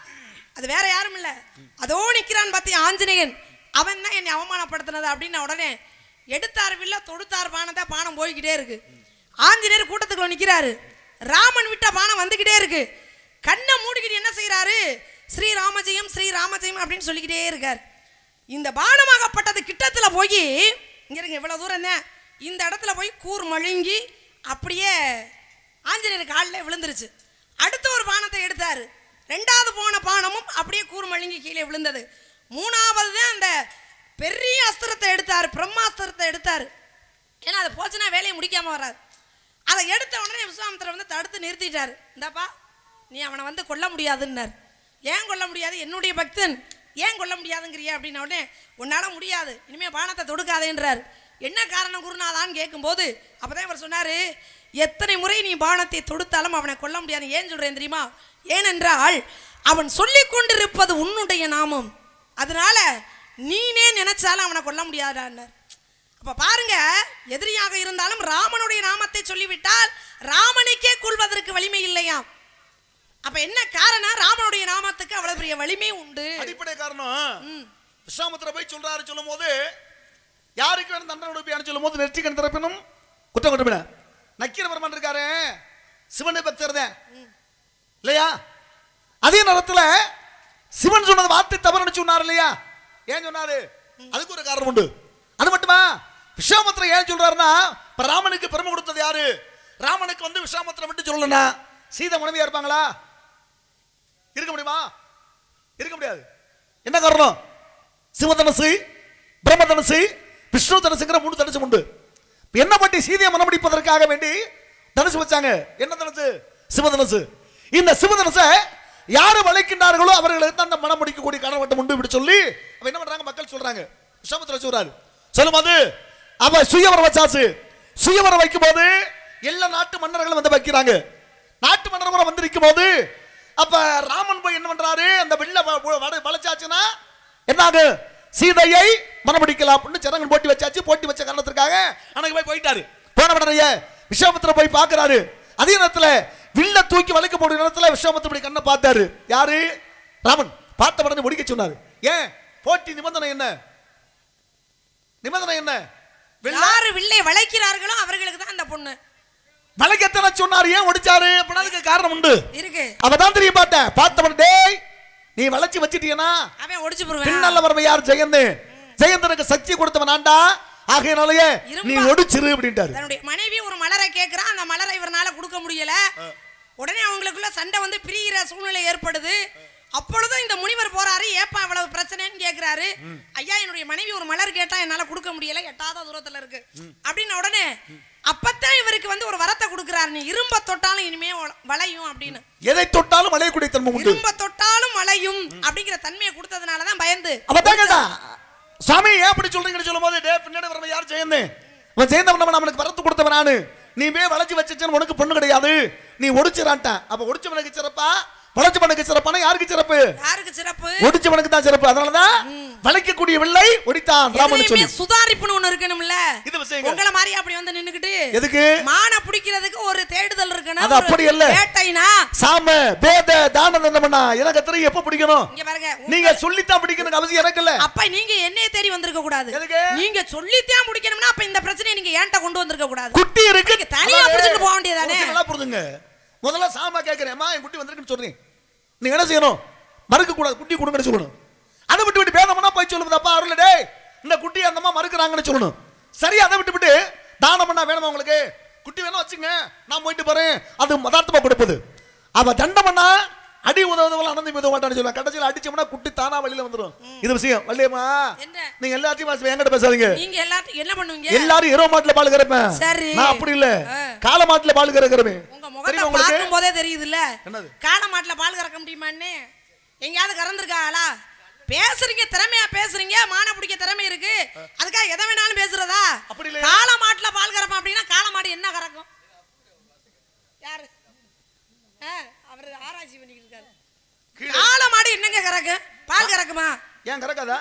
Speaker 2: அது வேற யாரும் இல்ல அதோ நிக்கிறான் பாத்தியா ஆஞ்சநேயன் அவன் தான் என்னை அவமானப்படுத்தினது அப்படின்னு உடனே எடுத்தார் வில்ல தொடுத்தார் பானத்தை பானம் போய்கிட்டே இருக்கு ஆஞ்சநேயர் கூட்டத்துக்குள்ள நிக்கிறாரு ராமன் விட்ட பானம் வந்துகிட்டே இருக்கு கண்ணை மூடிக்கிட்டு என்ன செய்யறாரு ஸ்ரீ ராமஜெயம் ஸ்ரீ ராமஜெயம் அப்படின்னு சொல்லிக்கிட்டே இருக்கார் இந்த பானமாகப்பட்டது கிட்டத்துல போய் இங்க இருங்க இவ்வளவு தூரம் தான் இந்த இடத்துல போய் கூர் மழுங்கி அப்படியே ஆஞ்சநேயர் காலில் விழுந்துருச்சு அடுத்த ஒரு பானத்தை எடுத்தாரு ரெண்டாவது போன பானமும் அப்படியே கூர் மழுங்கி கீழே விழுந்தது மூணாவது தான் அந்த பெரிய அஸ்திரத்தை எடுத்தாரு பிரம்மாஸ்திரத்தை எடுத்தாரு ஏன்னா அது போச்சுன்னா வேலையை முடிக்காம வராது அதை எடுத்த உடனே விஸ்வாமித்திரர் வந்து தடுத்து நிறுத்திட்டாரு இந்தாப்பா நீ அவனை வந்து கொல்ல முடியாதுன்னார் ஏன் கொல்ல முடியாது என்னுடைய பக்தன் ஏன் கொல்ல முடியாதுங்கிறியா அப்படின்ன உடனே உன்னால முடியாது இனிமே பானத்தை தொடுக்காதேன்றார் என்ன காரணம் குருநாதான்னு கேட்கும்போது அப்பதான் இவர் சொன்னாரு எத்தனை முறை நீ பானத்தை தொடுத்தாலும் அவனை கொல்ல முடியாது ஏன் சொல்றேன் தெரியுமா ஏனென்றால் அவன் சொல்லிக் கொண்டிருப்பது உன்னுடைய நாமம் அதனால நீனே நினைச்சாலும் அவனை கொல்ல முடியாதான்னார் அப்ப பாருங்க எதிரியாக இருந்தாலும் ராமனுடைய நாமத்தை சொல்லிவிட்டால் ராமனுக்கே கொள்வதற்கு வலிமை இல்லையாம் அப்ப என்ன காரணம் ராமனுடைய நாமத்துக்கு அவ்வளவு பெரிய வலிமை உண்டு
Speaker 3: அடிப்படை காரணம் விஸ்வாமித்திர போய் சொல்றாரு சொல்லும் போது யாருக்கு வேணும் தண்டனை கொடுப்பியான்னு சொல்லும் போது நெற்றிக்கண் திறப்பினும் குற்றம் குற்றமின நக்கீர பெருமான் இருக்காரு சிவனை பக்தர் தான் இல்லையா அதே நேரத்துல சிவன் சொன்னது வார்த்தை தவறுன்னு சொன்னார் இல்லையா ஏன் சொன்னாரு அதுக்கு ஒரு காரணம் உண்டு அது மட்டுமா விஸ்வாமித்திரன் ஏன் சொல்றாருன்னா இப்ப ராமனுக்கு பெருமை கொடுத்தது யாரு ராமனுக்கு வந்து விஸ்வாமித்திரம் விட்டு சொல்லலன்னா சீதை மனைவியா இருப்பாங்களா இருக்க முடியுமா இருக்க முடியாது என்ன காரணம் சிவதனசு பிரம்மதனசு விஷ்ணு தனுசுங்கிற மூணு தனுசு உண்டு இப்ப என்ன பண்ணி சீதையை மனமுடிப்பதற்காக வேண்டி தனுசு வச்சாங்க என்ன தனுசு சிவதனுசு இந்த சிவதனுசை யாரு வளைக்கின்றார்களோ அவர்களுக்கு தான் அந்த மனம் முடிக்கக்கூடிய கடவட்டம் உண்டு இப்படி சொல்லி அப்ப என்ன பண்றாங்க மக்கள் சொல்றாங்க விஸ்வாமித்திர சொல்றாரு சொல்லும் போது அவ சுயவரம் வச்சாச்சு சுயவரம் வைக்கும் போது எல்லா நாட்டு மன்னர்களும் வந்து வைக்கிறாங்க நாட்டு மன்னர் வந்து நிற்கும் போது அப்ப ராமன் போய் என்ன பண்றாரு அந்த வெள்ள வ- வ- வட- வளைச்சாச்சுன்னா என்னாகு சீதையை மனமுடிக்கலாம் அப்படின்னு ஜனங்கள் போட்டி வச்சாச்சு போட்டி வச்ச காரணத்திற்காக அன்னைக்கு போய் போயிட்டாரு போன உடனே விஸ்வாமித்திர போய் பார்க்கறாரு அதே நேரத்துல வில்ல தூக்கி வளைக்க போடுற நேரத்துல விஸ்வாமித்திர இப்படி கண்ணை பார்த்தாரு யாரு ராமன் பார்த்த உடனே முடிக்க சொன்னாரு ஏன் போட்டி நிபந்தனை என்ன நிபந்தனை என்ன வில்ல
Speaker 2: யாரு வில்லை வளைக்கிறார்களோ அவர்களுக்கு தான் அந்த பொண்ணு
Speaker 3: வளைக்கத்தனை சொன்னாரு ஏன் ஒடிச்சாரு அப்படின்னா அதுக்கு காரணம் உண்டு
Speaker 2: இருக்கு
Speaker 3: அவதான் தெரிய பார்த்தேன் பார்த்தவன் டேய் நீ வளைச்சு வச்சிட்டீனா
Speaker 2: அவன் ஒடிச்சு போடுவேன்
Speaker 3: பின்னல்ல வரவன் யார் ஜெயந்து ஜெயந்தனுக்கு சக்தி கொடுத்தவன் ஆண்டா ஆகையினாலயே நீ
Speaker 2: இரும்பா.
Speaker 3: ஒடிச்சிரு அப்படின்ட்டாரு
Speaker 2: தன்னுடைய மனைவி ஒரு மலரை கேட்கிறான் அந்த மலரை இவரால கொடுக்க முடியல உடனே அவங்களுக்குள்ள சண்டை வந்து பிரிகிற சூழ்நிலை ஏற்படுது அப்பொழுதும் இந்த முனிவர் போறாரு ஏப்பா இவ்வளவு பிரச்சனைன்னு கேக்குறாரு ஐயா என்னுடைய மனைவி ஒரு மலர் கேட்டா என்னால கொடுக்க முடியல எட்டாத தூரத்துல இருக்கு அப்படின்ன உடனே அப்பத்தான் இவருக்கு வந்து ஒரு வரத்தை கொடுக்குறாரு நீ இரும்ப தொட்டாலும் இனிமே வள- வளையும் அப்படின்னு
Speaker 3: எதை தொட்டாலும் மலையக்கூடிய தன்மை உண்டு
Speaker 2: இரும்ப தொட்டாலும் வளையும் அப்படிங்கிற தன்மையை கொடுத்ததுனாலதான் பயந்து
Speaker 3: அவதான் கேட்டா சாமி ஏன் அப்படி சொல்றீங்கன்னு சொல்லும் போது டே பின்னாடி வரவன் யார் ஜெயந்து அவன் ஜெயந்தவன் அவனுக்கு வரத்து கொடுத்தவன் நானு நீ வே வளைச்சு வச்சுன்னு உனக்கு பொண்ணு கிடையாது நீ ஒடிச்சிரான்ட்டான் அப்ப ஒடிச்சவனுக்கு சிறப்பா வளைச்சவனுக்கு சிறப்பான யாருக்கு சிறப்பு
Speaker 2: யாருக்கு சிறப்பு
Speaker 3: ஒடிச்சவனுக்கு தான் சிறப்பு அதனாலதான் வளைக்கக்கூடிய வில்லை ஒடித்தான் ராமன் சொல்லி
Speaker 2: எதுலயுமே சுதாரிப்புன்னு ஒண்ணு இருக்கணும்ல
Speaker 3: இது விஷயங்கள்.
Speaker 2: உங்களை மாதிரி அப்படி வந்து நின்னுக்கிட்டு
Speaker 3: எதுக்கு
Speaker 2: மானை பிடிக்கிறதுக்கு ஒரு தேடுதல் இருக்கணும்
Speaker 3: அது
Speaker 2: ஒரு
Speaker 3: அப்படி இல்ல.
Speaker 2: வேட்டைனா
Speaker 3: சாம பேத தான தண்டம்னா எனக்கு தெரியும் எப்ப பிடிக்கணும்
Speaker 2: இங்க பாருங்க உங்க-
Speaker 3: நீங்க சொல்லித்தான் பிடிக்கணும் அவசியம் எனக்கு இல்ல
Speaker 2: அப்ப நீங்க என்னைய தேடி வந்திருக்க கூடாது
Speaker 3: எதுக்கு?
Speaker 2: நீங்க சொல்லித்தான் முடிக்கணும்னா அப்ப இந்த பிரச்சனையை நீங்க ஏன்ட்ட கொண்டு வந்திருக்க கூடாது
Speaker 3: குட்டி இருக்கு
Speaker 2: நீங்க தனியா
Speaker 3: அதாவது,
Speaker 2: பிடிச்சிட்டு போக வேண்டியதானே?
Speaker 3: ஒரு சில நல்லா புரிஞ்சுங்க முதல்ல சாமா கேட்கிறேன் அம்மா என் குட்டி வந்திருக்குன்னு சொல்றேன் நீங்க என்ன செய்யணும் மறுக்க கூடாது குட்டி கொடுங்கன்னு சொல்லணும் அதை விட்டு விட்டு பேதம்னா போய் சொல்லுவது அப்பா அருள் டேய் இந்த குட்டி அந்த அம்மா மறுக்கிறாங்கன்னு சொல்லணும் சரி அதை விட்டு விட்டு தானம் பண்ணா வேணுமா உங்களுக்கு குட்டி வேணா வச்சுங்க நான் போயிட்டு போறேன் அது மதார்த்தமா கொடுப்பது அவ தண்டம் பண்ணா அடி உதவுதவள் அனந்தி உதவ மாட்டான்னு சொல்லுவாங்க கடைசியில் அடிச்சோம்னா குட்டி தானா வெளியில வந்துரும் இது விஷயம் வள்ளியம்மா
Speaker 2: என்ன?
Speaker 3: நீங்க எல்லாத்தையும் என்கிட்ட பேசாதீங்க
Speaker 2: நீங்க எல்லாரும் என்ன பண்ணுவீங்க
Speaker 3: எல்லாரும் இரவு மாட்டுல பால் கறப்பேன்
Speaker 2: சரி.
Speaker 3: நான் அப்படி இல்ல
Speaker 2: ஆ.
Speaker 3: கால மாட்டுல பால் கறக்கிறேன்
Speaker 2: உங்க முகத்தை
Speaker 3: தெரியுமா உங்களுக்கு
Speaker 2: பார்க்கும் போதே தெரியுதுல்ல
Speaker 3: என்னது?
Speaker 2: காளை மாட்டுல பால் கறக்க முடியுமான்னு எங்கேயாவது கறந்துருக்காங்களா பேசுறீங்க திறமையா பேசுறீங்க மானை பிடிக்க திறமை இருக்கு அதுக்காக எதை வேணாலும் பேசுறதா
Speaker 3: அப்படி இல்லையா?
Speaker 2: காளை மாட்டுல பால் கறப்போம் அப்படின்னா காளை மாடு என்ன கறக்கும் யாரு ஆ, அவரு ஆராய்ச்சி பண்ணிக்கிட்டு இருக்காரு
Speaker 3: கீழே.
Speaker 2: காளை மாடு என்னங்க கறக்கும் பால் கறக்குமா
Speaker 3: ஏன் கறக்காதா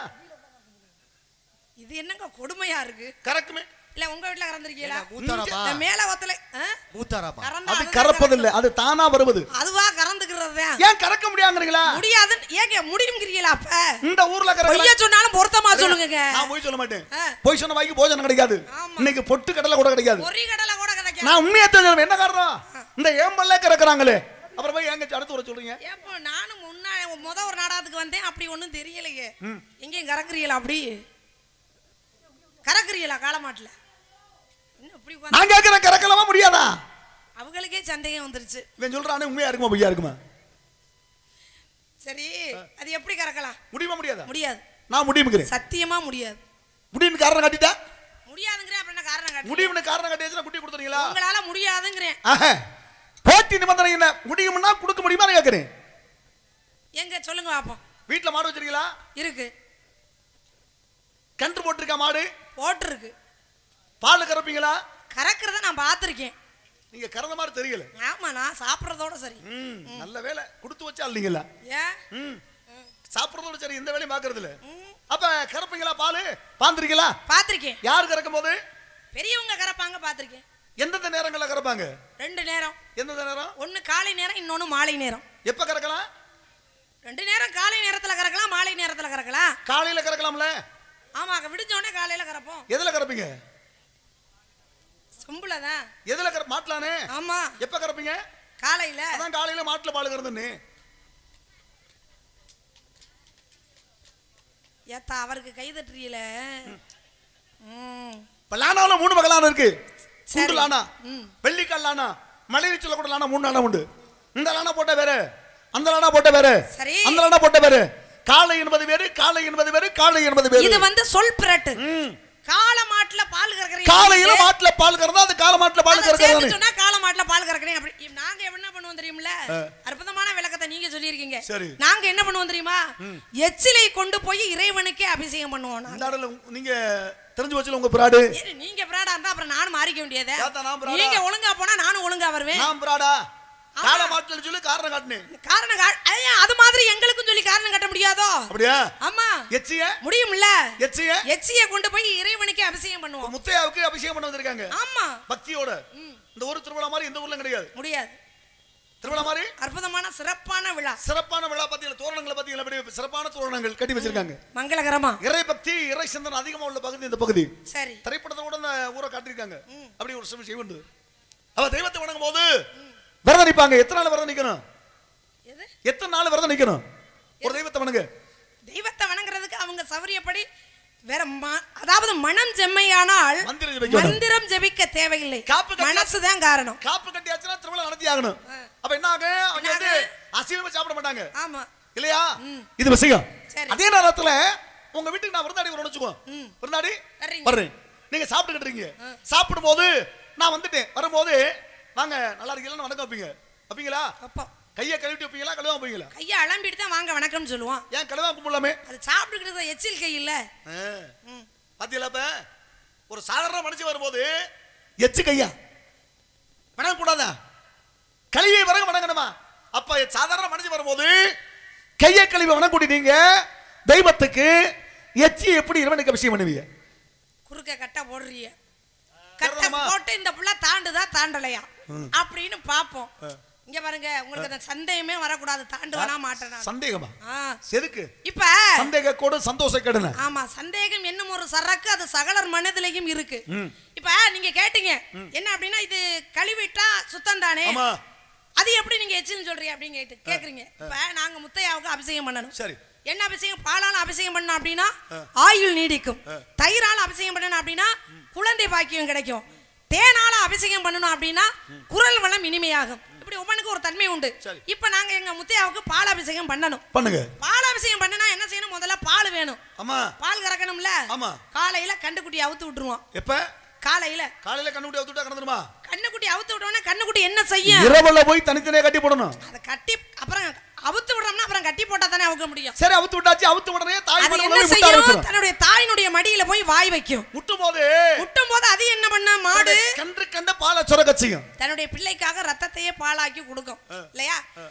Speaker 2: இது என்னங்க கொடுமையா இருக்கு
Speaker 3: கறக்குமே
Speaker 2: இல்ல உங்க வீட்டுல கறந்துருக்கீங்களா
Speaker 4: என்ன, மூத்தாராப்பா?
Speaker 2: இந்த மேல ஒத்தலை ஆ?
Speaker 4: மூத்தாராப்பா
Speaker 2: கறந்தா
Speaker 3: அது
Speaker 2: அதுதான்
Speaker 3: கறப்பதில்லை அது தானா வருவது
Speaker 2: அதுவா கறந்துக்கிறதா கறக்கிறதுதான்
Speaker 3: ஏன் கறக்க முடியாங்கிறீங்களா
Speaker 2: முடியாதுன்னு ஏங்க முடியுங்கிறீங்களா அப்ப
Speaker 3: இந்த ஊர்ல
Speaker 2: பொய்ய
Speaker 3: கறக்கலாம்
Speaker 2: சொன்னாலும் பொருத்தமா சொல்லுங்க
Speaker 3: நான் போய் சொல்ல மாட்டேன்
Speaker 2: ஆ.
Speaker 3: போய் சொன்ன வாய்க்கு போஜனம் கிடைக்காது
Speaker 2: ஆமா.
Speaker 3: இன்னைக்கு பொட்டு கடலை கூட கிடைக்காது
Speaker 2: பொறி கடலை கூட கிடைக்கும்
Speaker 3: நான் உண்மையை தெரிஞ்சவன் என்ன காரணம் இந்த ஏம்பல்ல கறக்குறாங்களே அப்புறம் போய் எங்க அடுத்து வர சொல்றீங்க
Speaker 2: ஏப்போ நானும் முன்னா முத ஒரு நாடகத்துக்கு வந்தேன் அப்படி ஒண்ணும் தெரியலையே எங்கேயும் கறக்குறீங்களா அப்படி கறக்குறீங்களா காலமாட்டுல இன்னும் இப்படி உட்கார்ந்து-
Speaker 3: நான் கேட்கிறேன் கறக்கலாமா முடியாதா
Speaker 2: அவங்களுக்கே சந்தேகம் வந்துருச்சு
Speaker 3: இவன் சொல்றானே உண்மையா இருக்குமா பொய்யா இருக்குமா
Speaker 2: சரி அது எப்படி கறக்கலாம்
Speaker 3: முடியுமா முடியாதா
Speaker 2: முடியாது
Speaker 3: நான் முடியுமுக்கிறேன்
Speaker 2: சத்தியமா முடியாது
Speaker 3: முடியும்னு காரணம் காட்டிட்டா
Speaker 2: முடியாதுங்கிறேன் அப்புறம் என்ன காரணம் காட்டு
Speaker 3: முடியும்னு காரணம் காட்டியாச்சுன்னா குட்டி கொடுத்துறீங்களா
Speaker 2: உங்களால முடியாதுங்கிறேன்
Speaker 3: ஆஹா. போட்டி நிபந்தனை என்ன முடியும்னா கொடுக்க முடியுமா கேட்கிறேன்
Speaker 2: எங்க சொல்லுங்க பாப்போம்
Speaker 3: வீட்டுல மாடு வச்சிருக்கீங்களா
Speaker 2: இருக்கு
Speaker 3: கன்று போட்டிருக்கா மாடு
Speaker 2: போட்டிருக்கு
Speaker 3: பால் கறப்பீங்களா
Speaker 2: கறக்கிறத நான் பார்த்துருக்கேன்
Speaker 3: நீங்க கறந்த மாதிரி தெரியல
Speaker 2: ஆமா நான் சாப்பிட்றதோட சரி
Speaker 3: ம், நல்ல வேலை கொடுத்து வச்சா இல்லைங்களா
Speaker 2: ஏன்
Speaker 3: ம் சாப்பிடுறதோட சரி இந்த வேலையும் பாக்குறது இல்ல
Speaker 2: ம்,
Speaker 3: அப்ப கறப்பீங்களா பால் பாந்திருக்கீங்களா
Speaker 2: பார்த்திருக்கேன்
Speaker 3: யார் கறக்கும் போது
Speaker 2: பெரியவங்க கறப்பாங்க பார்த்திருக்கேன்
Speaker 3: எந்தெந்த நேரங்கள்ல கறப்பாங்க
Speaker 2: ரெண்டு நேரம்
Speaker 3: எந்தெந்த நேரம்
Speaker 2: ஒன்று காலை நேரம் இன்னொன்று மாலை நேரம்
Speaker 3: எப்ப கறக்கலாம்
Speaker 2: ரெண்டு நேரம் காலை நேரத்தில் கறக்கலாம் மாலை நேரத்தில் கறக்கலாம்
Speaker 3: காலையில கறக்கலாம்ல
Speaker 2: ஆமாங்க விடிஞ்ச உடனே காலையில் கறப்போம்
Speaker 3: எதுல கறப்பீங்க
Speaker 2: சொம்புல தான்
Speaker 3: எதுல கற மாட்டலானே
Speaker 2: ஆமா
Speaker 3: எப்ப கறப்பீங்க
Speaker 2: காலையில்
Speaker 3: அதான் காலையில மாட்டுல பால் கறந்துன்னு
Speaker 2: ஏத்தா அவருக்கு கை தட்டுறீல ம்
Speaker 3: இப்ப லானாவுல மூணு வகை லானா இருக்கு
Speaker 2: சரி.
Speaker 3: சுண்டு லானா
Speaker 2: ம்.
Speaker 3: வெள்ளிக்கால் லானா மலையீச்சல கூட லானா மூணு லானா உண்டு இந்த லானா போட்ட வேற அந்த லானா போட்ட வேற
Speaker 2: சரி.
Speaker 3: அந்த லானா போட்ட வேற காலை என்பது வேறு காலை என்பது வேறு காலை என்பது வேறு
Speaker 2: இது வந்து சொல் பிறட்டு
Speaker 3: ம்.
Speaker 2: கால மாட்டுல பால் கறக்குறீங்க
Speaker 3: காலையில மாட்டுல பால் கறந்தா அது கால மாட்டுல பால்
Speaker 2: அதை சேர்த்து
Speaker 3: கறக்கிறது
Speaker 2: சொன்னா கால மாட்டுல பால் கறக்குறீங்க அப்படி இ- நாங்க என்ன பண்ணுவோம் தெரியுமில்ல அற்புதமான விளக்கத்தை நீங்க சொல்லியிருக்கீங்க
Speaker 3: சரி.
Speaker 2: நாங்க என்ன பண்ணுவோம் தெரியுமா எச்சிலை கொண்டு போய் இறைவனுக்கே அபிஷேகம் பண்ணுவோம் நாங்க.
Speaker 3: இந்த ஆடல நீங்க தெரிஞ்சு வச்சுல உங்க பிராடு
Speaker 2: ஏறு, நீங்க பிராடா இருந்தா அப்புறம் நானும் மாறிக்க வேண்டியதே
Speaker 3: ஏத்தா, நான் பிராடா?
Speaker 2: நீங்க ஒழுங்கா போனா நானும் ஒழுங்கா வருவேன்
Speaker 3: நான் பிராடா கால மாட்டுல சொல்லி காரணம் காட்டுனேன்
Speaker 2: காரணம் கா- ஐயா, அது மாதிரி எங்களுக்கும் சொல்லி காரணம் கட்ட முடியாதோ
Speaker 3: அப்படியா
Speaker 2: ஆமா
Speaker 3: எச்சிய
Speaker 2: முடியும்ல
Speaker 3: எச்சிய
Speaker 2: எச்சிய கொண்டு போய் இறைவனுக்கே அபிஷேகம் பண்ணுவோம்
Speaker 3: முத்தையாவுக்கு அபிஷேகம் பண்ண வந்திருக்காங்க
Speaker 2: ஆமா
Speaker 3: பக்தியோட இந்த ஊர் திருவிழா மாதிரி இந்த ஊர்ல கிடையாது
Speaker 2: முடியாது
Speaker 3: திருவிழா மாதிரி
Speaker 2: அற்புதமான சிறப்பான விழா
Speaker 3: சிறப்பான விழா பாத்தீங்களா தோரணங்களை பாத்தீங்களா அப்படி சிறப்பான தோரணங்கள் கட்டி வச்சிருக்காங்க
Speaker 2: மங்களகரமா
Speaker 3: இறை பக்தி இறை சிந்தனை அதிகமா உள்ள பகுதி இந்த பகுதி
Speaker 2: சரி
Speaker 3: திரைப்படத்தை கூட இந்த ஊரை காட்டியிருக்காங்க அப்படி ஒரு சில செய்ய உண்டு அவ தெய்வத்தை வணங்கும் போது விரதம் நிப்பாங்க எத்தனை நாள் விரதம் நிக்கணும்
Speaker 2: எது
Speaker 3: எத்தனை நாள் விரதம் நிக்கணும் ஒரு தெய்வத்தை வணங்க
Speaker 2: தெய்வத்தை வணங்குறதுக்கு அவங்க சௌரியப்படி வேற ம- அதாவது மனம் செம்மையானால்
Speaker 3: மந்திரம் ஜெபிக்கணும்.
Speaker 2: மந்திரம் ஜெபிக்க தேவையில்லை
Speaker 3: காப்பு கட்டி-
Speaker 2: மனசுதான் காரணம்
Speaker 3: காப்பு கட்டியாச்சுன்னா திருவிழா நடத்தி ஆகணும் அப்ப என்ன ஆகும் அவங்க
Speaker 2: என்ன
Speaker 3: வந்து
Speaker 2: ஆகும்?
Speaker 3: அசைவமா சாப்பிட மாட்டாங்க
Speaker 2: ஆமா
Speaker 3: இல்லையா இது விஷயம்
Speaker 2: சரி.
Speaker 3: அதே நேரத்துல உங்க வீட்டுக்கு நான் விருந்தாடி வரணும் வச்சுக்கோ விருந்தாடி
Speaker 2: வர்றீங்க.
Speaker 3: வர்றேன் நீங்க சாப்பிட்டுக்கிட்டு இருக்கீங்க சாப்பிடும் போது நான் வந்துட்டேன் வரும்போது வாங்க நல்லா இருக்கீங்களா வணக்கம் வைப்பீங்க வைப்பீங்களா
Speaker 2: அப்போ
Speaker 3: கையை கழுவிட்டு வைப்பீங்களா கழுவா வைப்பீங்களா
Speaker 2: கையை அலம்பிட்டு தான் வாங்க வணக்கம்னு சொல்லுவான்
Speaker 3: ஏன் கழுவா கும்பிடலாமே
Speaker 2: அது சாப்பிட்டுக்கிட்டு எச்சில் கை இல்ல ம்.
Speaker 3: பாத்தீங்களா இப்ப ஒரு சாதாரண மனுஷன் வரும்போது எச்சு கையா வணங்க கூடாதா கழுவியை வணங்க வணங்கணுமா அப்ப சாதாரண மனுஷன் வரும்போது கையை கழுவி வணங்க கூட்டிட்டீங்க தெய்வத்துக்கு எச்சி எப்படி இறைவனுக்கு விஷயம் பண்ணுவீங்க
Speaker 2: குறுக்க கட்டை போடுறிய கட்டை
Speaker 3: சரிதாம்மா?
Speaker 2: போட்டு இந்த புள்ள தாண்டுதா தாண்டலையா அப்படின்னு பாப்போம் இங்க பாருங்க உங்களுக்கு அந்த சந்தேகமே வரக்கூடாது தாண்டுவனா மாட்டேனா
Speaker 3: சந்தேகமா
Speaker 2: ஆ.
Speaker 3: எதுக்கு
Speaker 2: இப்ப
Speaker 3: சந்தேக கோடு சந்தோஷ கெடுன
Speaker 2: ஆமா சந்தேகம் என்னும் ஒரு சரக்கு அது சகலர் மனதிலையும் இருக்கு இப்ப நீங்க கேட்டீங்க என்ன அப்படின்னா இது கழுவிட்டா சுத்தம் தானே
Speaker 3: ஆமா
Speaker 2: அது எப்படி நீங்க எச்சின்னு சொல்றீங்க அப்படின்னு கேட்டு கேக்குறீங்க இப்ப நாங்க முத்தையாவுக்கு அபிஷேகம் பண்ணணும்
Speaker 3: சரி
Speaker 2: என்ன அபிஷேகம் பாலால அபிஷேகம் பண்ணணும் அப்படின்னா ஆயுள் நீடிக்கும் தயிரால அபிஷேகம் பண்ணணும் அப்படின்னா குழந்தை பாக்கியம் கிடைக்கும் தேனால அபிஷேகம் பண்ணணும் அப்படின்னா குரல் வளம் இனிமையாகும் இப்படி ஒவ்வொன்றுக்கும் ஒரு தன்மை உண்டு
Speaker 3: சரி.
Speaker 2: இப்ப நாங்க எங்க முத்தையாவுக்கு பால் அபிஷேகம் பண்ணணும்
Speaker 3: பண்ணுங்க
Speaker 2: பால் அபிஷேகம் பண்ணனா என்ன செய்யணும் முதல்ல பால் வேணும்
Speaker 3: ஆமா
Speaker 2: பால் கறக்கணும்ல
Speaker 3: ஆமா.
Speaker 2: காலையில கண்டுக்குட்டி அவுத்து விட்டுருவோம்
Speaker 3: எப்ப
Speaker 2: காலையில
Speaker 3: காலையில கண்ணுக்குட்டி அவுத்துட்டா கடந்துருமா
Speaker 2: கண்ணுக்குட்டி அவுத்து விட்டோம்னா கண்ணுக்குட்டி என்ன செய்யும்
Speaker 3: இரவுல போய் தனித்தனியா கட்டி போடணும்
Speaker 2: அதை கட்டி அப்புறம் அவுத்து விடுறோம்னா அப்புறம் கட்டி போட்டா தானே அவுக்க முடியும்
Speaker 3: சரி அவுத்து விட்டாச்சு அவுத்து உடனே தாய்
Speaker 2: அது
Speaker 3: மடியில
Speaker 2: என்ன
Speaker 3: போய் முட்ட
Speaker 2: செய்யும்
Speaker 3: ஆரம்பிச்சிடும்
Speaker 2: தன்னுடைய தாயினுடைய மடியில போய் வாய் வைக்கும்
Speaker 3: முட்டும் போது
Speaker 2: முட்டும் போது அது என்ன பண்ண மாடு
Speaker 3: கன்று கண்ட பாலை சுரக்க செய்யும்
Speaker 2: தன்னுடைய பிள்ளைக்காக ரத்தத்தையே பாலாக்கி கொடுக்கும் இல்லையா அப்ப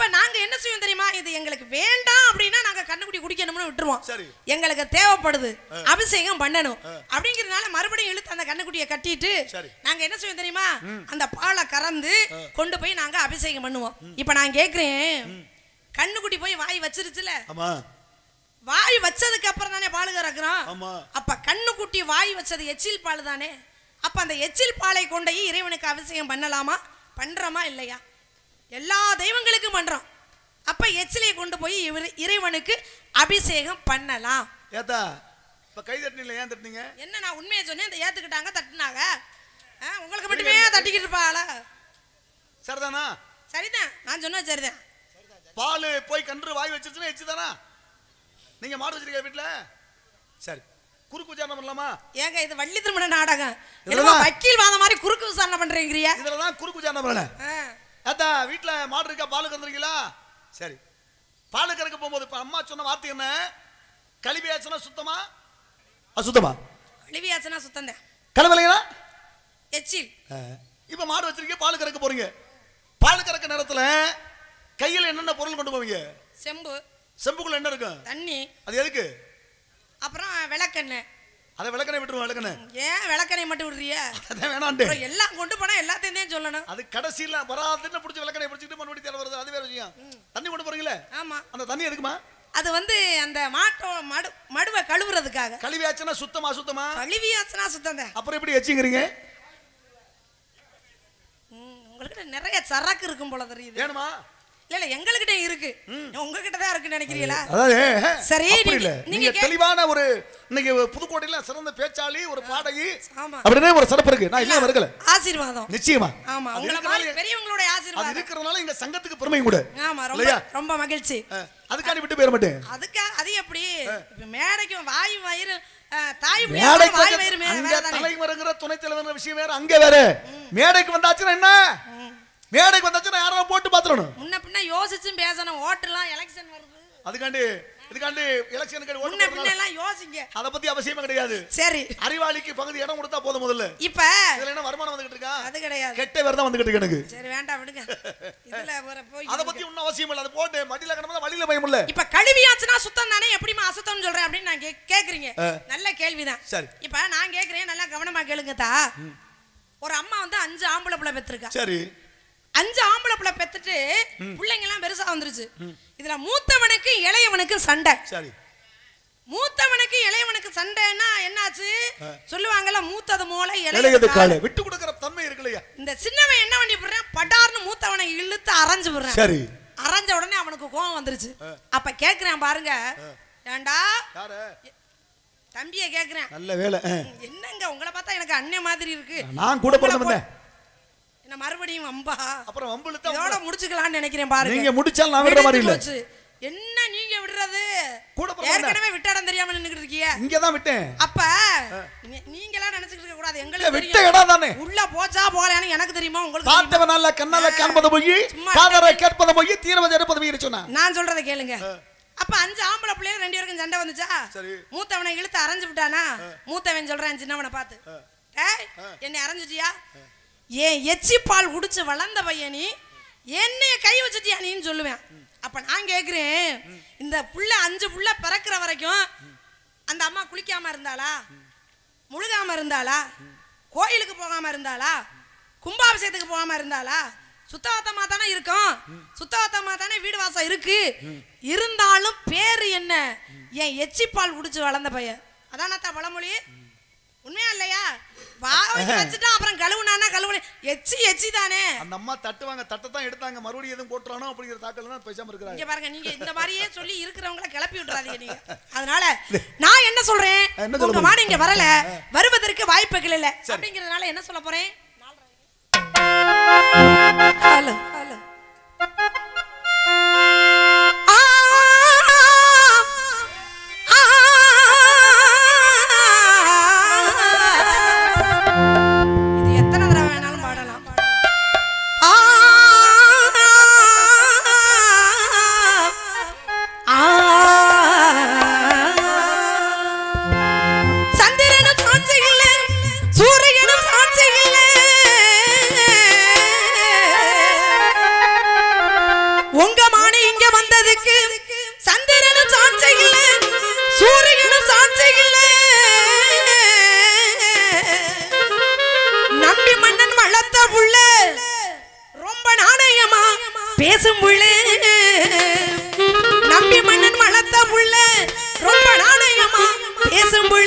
Speaker 2: அப்ப நாங்க என்ன செய்வோம் தெரியுமா இது எங்களுக்கு வேண்டாம் அப்படின்னா நாங்க கண்ணுக்குட்டி குடிக்கணும்னு விட்டுருவோம்
Speaker 3: சரி.
Speaker 2: எங்களுக்கு தேவைப்படுது அபிஷேகம் பண்ணணும் அப்படிங்கறதுனால மறுபடியும் இழுத்து அந்த கண்ணுக்குட்டியை கட்டிட்டு
Speaker 3: சரி.
Speaker 2: நாங்க என்ன செய்வோம் தெரியுமா அந்த பாலை கறந்து கொண்டு போய் நாங்க அபிஷேகம் பண்ணுவோம் இப்ப நான் கேக்குறேன் கண்ணுக்குட்டி போய் வாய் வச்சிருச்சுல
Speaker 3: ஆமா
Speaker 2: வாய் வச்சதுக்கு அப்புறம் தானே பால் கறக்குறோம்
Speaker 3: ஆமா.
Speaker 2: அப்ப கண்ணுக்குட்டி வாய் வச்சது எச்சில் பால் தானே அப்ப அந்த எச்சில் பாலை கொண்டு போய் இறைவனுக்கு அபிஷேகம் பண்ணலாமா பண்றோமா இல்லையா எல்லா தெய்வங்களுக்கும் பண்றோம் அப்ப எச்சிலை கொண்டு போய் இவரு- இறைவனுக்கு அபிஷேகம் பண்ணலாம்
Speaker 3: ஏத்தா இப்ப கை தட்டினீங்களா ஏன் தட்டினீங்க
Speaker 2: என்ன நான் உண்மையை சொன்னேன் இந்த ஏத்துக்கிட்டாங்க தட்டுனாங்க ஆ, உங்களுக்கு மட்டுமே தட்டிக்கிட்டு இருப்பாளா
Speaker 3: சரிதானா
Speaker 2: சரிதான் நான் சொன்னது சரிதான்
Speaker 3: பால் போய் கன்று வாய் வச்சிருச்சுன்னா எச்சு தானா நீங்க மாடு வச்சிருக்கீங்க வீட்டுல சரி குறுக்கு விசாரணை பண்ணலாமா
Speaker 2: ஏங்க இது வள்ளி திருமண நாடகம்
Speaker 3: இதுலதான்.
Speaker 2: என்னமோ வக்கீல் வாத மாதிரி குறுக்கு விசாரணை பண்றீங்கறியா
Speaker 3: இதுல தான் குறுக்கு விசாரணை பண்ணல
Speaker 2: ஆ.
Speaker 3: ஏத்தா வீட்டுல மாடு இருக்கா பால் கறந்துருக்கீங்களா சரி பால் கறக்க போகும்போது இப்ப அம்மா சொன்ன வார்த்தை என்ன கழிவியாச்சுன்னா சுத்தமா அசுத்தமா
Speaker 2: கழுவியாச்சுனா சுத்தம் தான்
Speaker 3: கலவலைங்களா
Speaker 2: எச்சில்
Speaker 3: இப்ப மாடு வச்சிருக்கீங்க பால் கறக்க போறீங்க பால் கறக்க நேரத்துல கையில என்னென்ன பொருள் கொண்டு போவீங்க
Speaker 2: செம்பு
Speaker 3: செம்புக்குள்ள என்ன இருக்கும்
Speaker 2: தண்ணி
Speaker 3: அது எதுக்கு
Speaker 2: அப்புறம் விளக்கெண்ணெய்
Speaker 3: அதை விளக்கணை விட்டுருவோம் விளக்கணை
Speaker 2: ஏன் விளக்கெண்ணெய் மட்டும் விடுறிய
Speaker 3: அதான் வேணாண்டு
Speaker 2: அப்புறம் எல்லாம் கொண்டு போனா எல்லாத்தையும் தான் சொல்லணும்
Speaker 3: அது கடைசியில வராதுன்னு பிடிச்சி விளக்கணை பிடிச்சிட்டு மறுபடியும் தேவை வருது அது வேற விஷயம் தண்ணி கொண்டு போறீங்களே
Speaker 2: ஆமா
Speaker 3: அந்த தண்ணி எதுக்குமா
Speaker 2: அது வந்து அந்த மாட்டோ மடு மடுவை கழுவுறதுக்காக
Speaker 3: கழிவியாச்சுன்னா சுத்தமா சுத்தமா
Speaker 2: கழுவியாச்சுனா சுத்தம் தான்
Speaker 3: அப்புறம் எப்படி வச்சுக்கிறீங்க
Speaker 2: உங்ககிட்ட நிறைய சரக்கு இருக்கும் போல தெரியுது
Speaker 3: வேணுமா
Speaker 2: இல்ல இல்ல எங்ககிட்ட இருக்கு உங்ககிட்ட தான் இருக்குன்னு நினைக்கிறீங்களா
Speaker 3: அதாவது
Speaker 2: சரி,
Speaker 3: அப்படி
Speaker 2: நீங்க-
Speaker 3: இல்ல
Speaker 2: நீங்க
Speaker 3: நீங்க
Speaker 2: கே-
Speaker 3: தெளிவான ஒரு இன்னைக்கு புதுக்கோட்டையில சிறந்த பேச்சாளி ஒரு பாடகி
Speaker 2: ஆமா.
Speaker 3: அப்படின்னே ஒரு சிறப்பு இருக்கு நான் இல்ல வரல
Speaker 2: ஆசீர்வாதம்
Speaker 3: நிச்சயமா
Speaker 2: ஆமா
Speaker 3: அது
Speaker 2: உங்களை
Speaker 3: இருக்கறனால-
Speaker 2: மாதிரி பெரியவங்களுடைய
Speaker 3: அது
Speaker 2: ஆசீர்வாதம்
Speaker 3: இருக்கிறதுனால எங்க சங்கத்துக்கு பெருமை கூட
Speaker 2: ஆமா ரொம்ப
Speaker 3: இல்லையா
Speaker 2: ரொம்ப மகிழ்ச்சி
Speaker 3: அஹ், அதுக்காண்டி விட்டு போயிட மாட்டேன்
Speaker 2: அதுக்கா அது எப்படி இப்ப மேடைக்கு வாய் வயிறு அஹ், தாய்
Speaker 3: மேடைக்கு
Speaker 2: புள்ளையோட வாய்
Speaker 3: வந்து-
Speaker 2: வயிறு மே-
Speaker 3: அங்க
Speaker 2: வேற தானே.
Speaker 3: தலைவருங்கிற துணைத் தலைவர் விஷயம் வேற அங்க வேற மேடைக்கு வந்தாச்சுன்னா என்ன மேடைக்கு வந்தாச்சுன்னா யாரும் போட்டு பாத்துறணும்
Speaker 2: முன்ன பின்ன யோசிச்சும் பேசணும் ஓட்டுலாம் எலெக்ஷன் வருது
Speaker 3: அதுக்காண்டி இதுக்காண்டி எலெக்ஷனுக்கு ஓட்டு
Speaker 2: முன்ன பின்ன
Speaker 3: போடுறதுனால
Speaker 2: எல்லாம் யோசிங்க
Speaker 3: அதை பத்தி அவசியமே கிடையாது
Speaker 2: சரி
Speaker 3: அறிவாளிக்கு பகுதி இடம் கொடுத்தா போதும் முதல்ல
Speaker 2: இப்ப
Speaker 3: இதுல என்ன வருமானம் வந்துகிட்டு இருக்கா
Speaker 2: அது கிடையாது
Speaker 3: கெட்ட வேற தான் வந்துகிட்டு இருக்கு எனக்கு
Speaker 2: சரி வேண்டாம் விடுங்க இதுல ஒரு போய்
Speaker 3: அதை பத்தி ஒன்னும் அவசியம் இல்ல அது போட்டு மடியில கிடந்தா வழியில பயம் இல்ல
Speaker 2: இப்ப கழுவியாச்சுனா சுத்தம் தானே எப்படிமா அசுத்தம்னு சொல்றேன் அப்படின்னு நான் கே- கேக்குறீங்க நல்ல கேள்விதான்
Speaker 3: சரி.
Speaker 2: இப்ப நான் கேக்குறேன் நல்லா கவனமா கேளுங்க தா ஒரு அம்மா வந்து அஞ்சு ஆம்பளை பிள்ளை பெற்றிருக்கா
Speaker 3: சரி
Speaker 2: அஞ்சு ஆம்பளை பிள்ளை பெத்துட்டு பிள்ளைங்க எல்லாம் பெருசா வந்துருச்சு இதுல மூத்தவனுக்கு இளையவனுக்கு சண்டை
Speaker 3: சரி
Speaker 2: மூத்தவனுக்கு இளையவனுக்கு சண்டைன்னா என்னாச்சு சொல்லுவாங்கல்ல மூத்தது மூளை
Speaker 3: இளையது
Speaker 2: இளையது
Speaker 3: கால
Speaker 2: கால்
Speaker 3: விட்டு கொடுக்கிற தன்மை இருக்கு இல்லையா
Speaker 2: இந்த சின்னவன் என்ன பண்ணி போடுறேன் படார்னு மூத்தவனை இழுத்து அரைஞ்சு விடுறேன்
Speaker 3: சரி
Speaker 2: அரைஞ்ச உடனே அவனுக்கு கோவம் வந்துருச்சு அப்ப கேக்குறேன் பாருங்க ஏண்டா
Speaker 3: யாரு
Speaker 2: தம்பிய கேக்குறேன்
Speaker 3: நல்ல வேலை அஹ்.
Speaker 2: என்னங்க உங்களை பார்த்தா எனக்கு அண்ணன் மாதிரி இருக்கு
Speaker 3: நான் கூட பிறந்து வந்தேன்
Speaker 2: என்ன மறுபடியும் அம்பா
Speaker 3: அப்புறம் வம்புல
Speaker 2: இதோட
Speaker 3: தான்
Speaker 2: முடிச்சுக்கலாம்னு நினைக்கிறேன் பாருங்க
Speaker 3: நீங்க முடிச்சாலும் நான் விடுற மாதிரி இல்ல
Speaker 2: வெடிச்சு போச்சு. என்ன நீங்க விடுறது
Speaker 3: கூட பிறந்தவன்.
Speaker 2: ஏற்கனவே விட்ட இடம் தெரியாம நின்னுக்கிட்டு இருக்கீங்க
Speaker 3: இங்க தான் விட்டேன்
Speaker 2: அப்ப நீ- நீங்க எல்லாம் நினைச்சுக்கிட்டு இருக்க கூடாது
Speaker 3: இல்ல,
Speaker 2: எங்களுக்கு
Speaker 3: விட்ட
Speaker 2: தெரியும்
Speaker 3: இடம் தானே
Speaker 2: உள்ள போச்சா போகலையான்னு எனக்கு தெரியுமா உங்களுக்கு தெரியுமா?
Speaker 3: பார்த்தவனால கண்ணால காண்பது போய்
Speaker 2: சும்மா
Speaker 3: காதரை கேட்பது போய் தீரவது எடுப்பது போய் சொன்னா
Speaker 2: நான் சொல்றதை கேளுங்க அப்ப அஞ்சு ஆம்பளை பிள்ளைங்க ரெண்டு பேருக்கும் சண்டை வந்துச்சா
Speaker 3: சரி.
Speaker 2: மூத்தவனை இழுத்து அரைஞ்சு விட்டானா மூத்தவன் சொல்றான் சின்னவனை பார்த்து டேய் என்னை அரைஞ்சிட்டியா ஏன் எச்சி பால் குடிச்சு வளர்ந்த பையனி என்னைய கை வச்சுட்டியா நீன்னு சொல்லுவேன் அப்ப நான் கேக்குறேன் இந்த புள்ள அஞ்சு புள்ள பிறக்கிற வரைக்கும் அந்த அம்மா குளிக்காம இருந்தாளா முழுகாம இருந்தாளா கோயிலுக்கு போகாம இருந்தாளா கும்பாபிஷேகத்துக்கு போகாம இருந்தாளா சுத்தவத்தமா தானே இருக்கும் சுத்தவத்தமா தானே வீடு வாசம் இருக்கு இருந்தாலும் பேரு என்ன என் எச்சிப்பால் குடிச்சு வளர்ந்த பையன் அதானத்தா பழமொழி உண்மையா இல்லையா வாய் வச்சுட்டா அப்புறம் கழுவுனானா கழுவுன எச்சி எச்சி தானே
Speaker 3: அந்த அம்மா தட்டுவாங்க தட்டை தான் எடுத்தாங்க மறுபடியும் எதுவும் போட்டுறானோ அப்படிங்கிற தாக்கல் தான் பேசாம இருக்கிறாங்க
Speaker 2: இங்க பாருங்க நீங்க இந்த மாதிரியே சொல்லி இருக்கிறவங்கள கிளப்பி விட்டுறாதீங்க நீங்க அதனால நான் என்ன சொல்றேன்
Speaker 3: என்ன சொல்ல
Speaker 2: உங்க
Speaker 3: போறீங்க?
Speaker 2: மாடு இங்க வரல வருவதற்கு வாய்ப்புகள் இல்ல அப்படிங்கறதுனால என்ன சொல்ல போறேன் ஹலோ ஹலோ இது எத்தனை தடவை வேணாலும் பாடலாம் ஆ ஆ சந்திரனும் சாட்சி இல்ல சூரியனும் சாட்சி இல்ல பேசும் புள்ள நம்பி மன்னன் வளர்த்த புள்ள ரொம்ப நாணயமா பேசும் புள்ள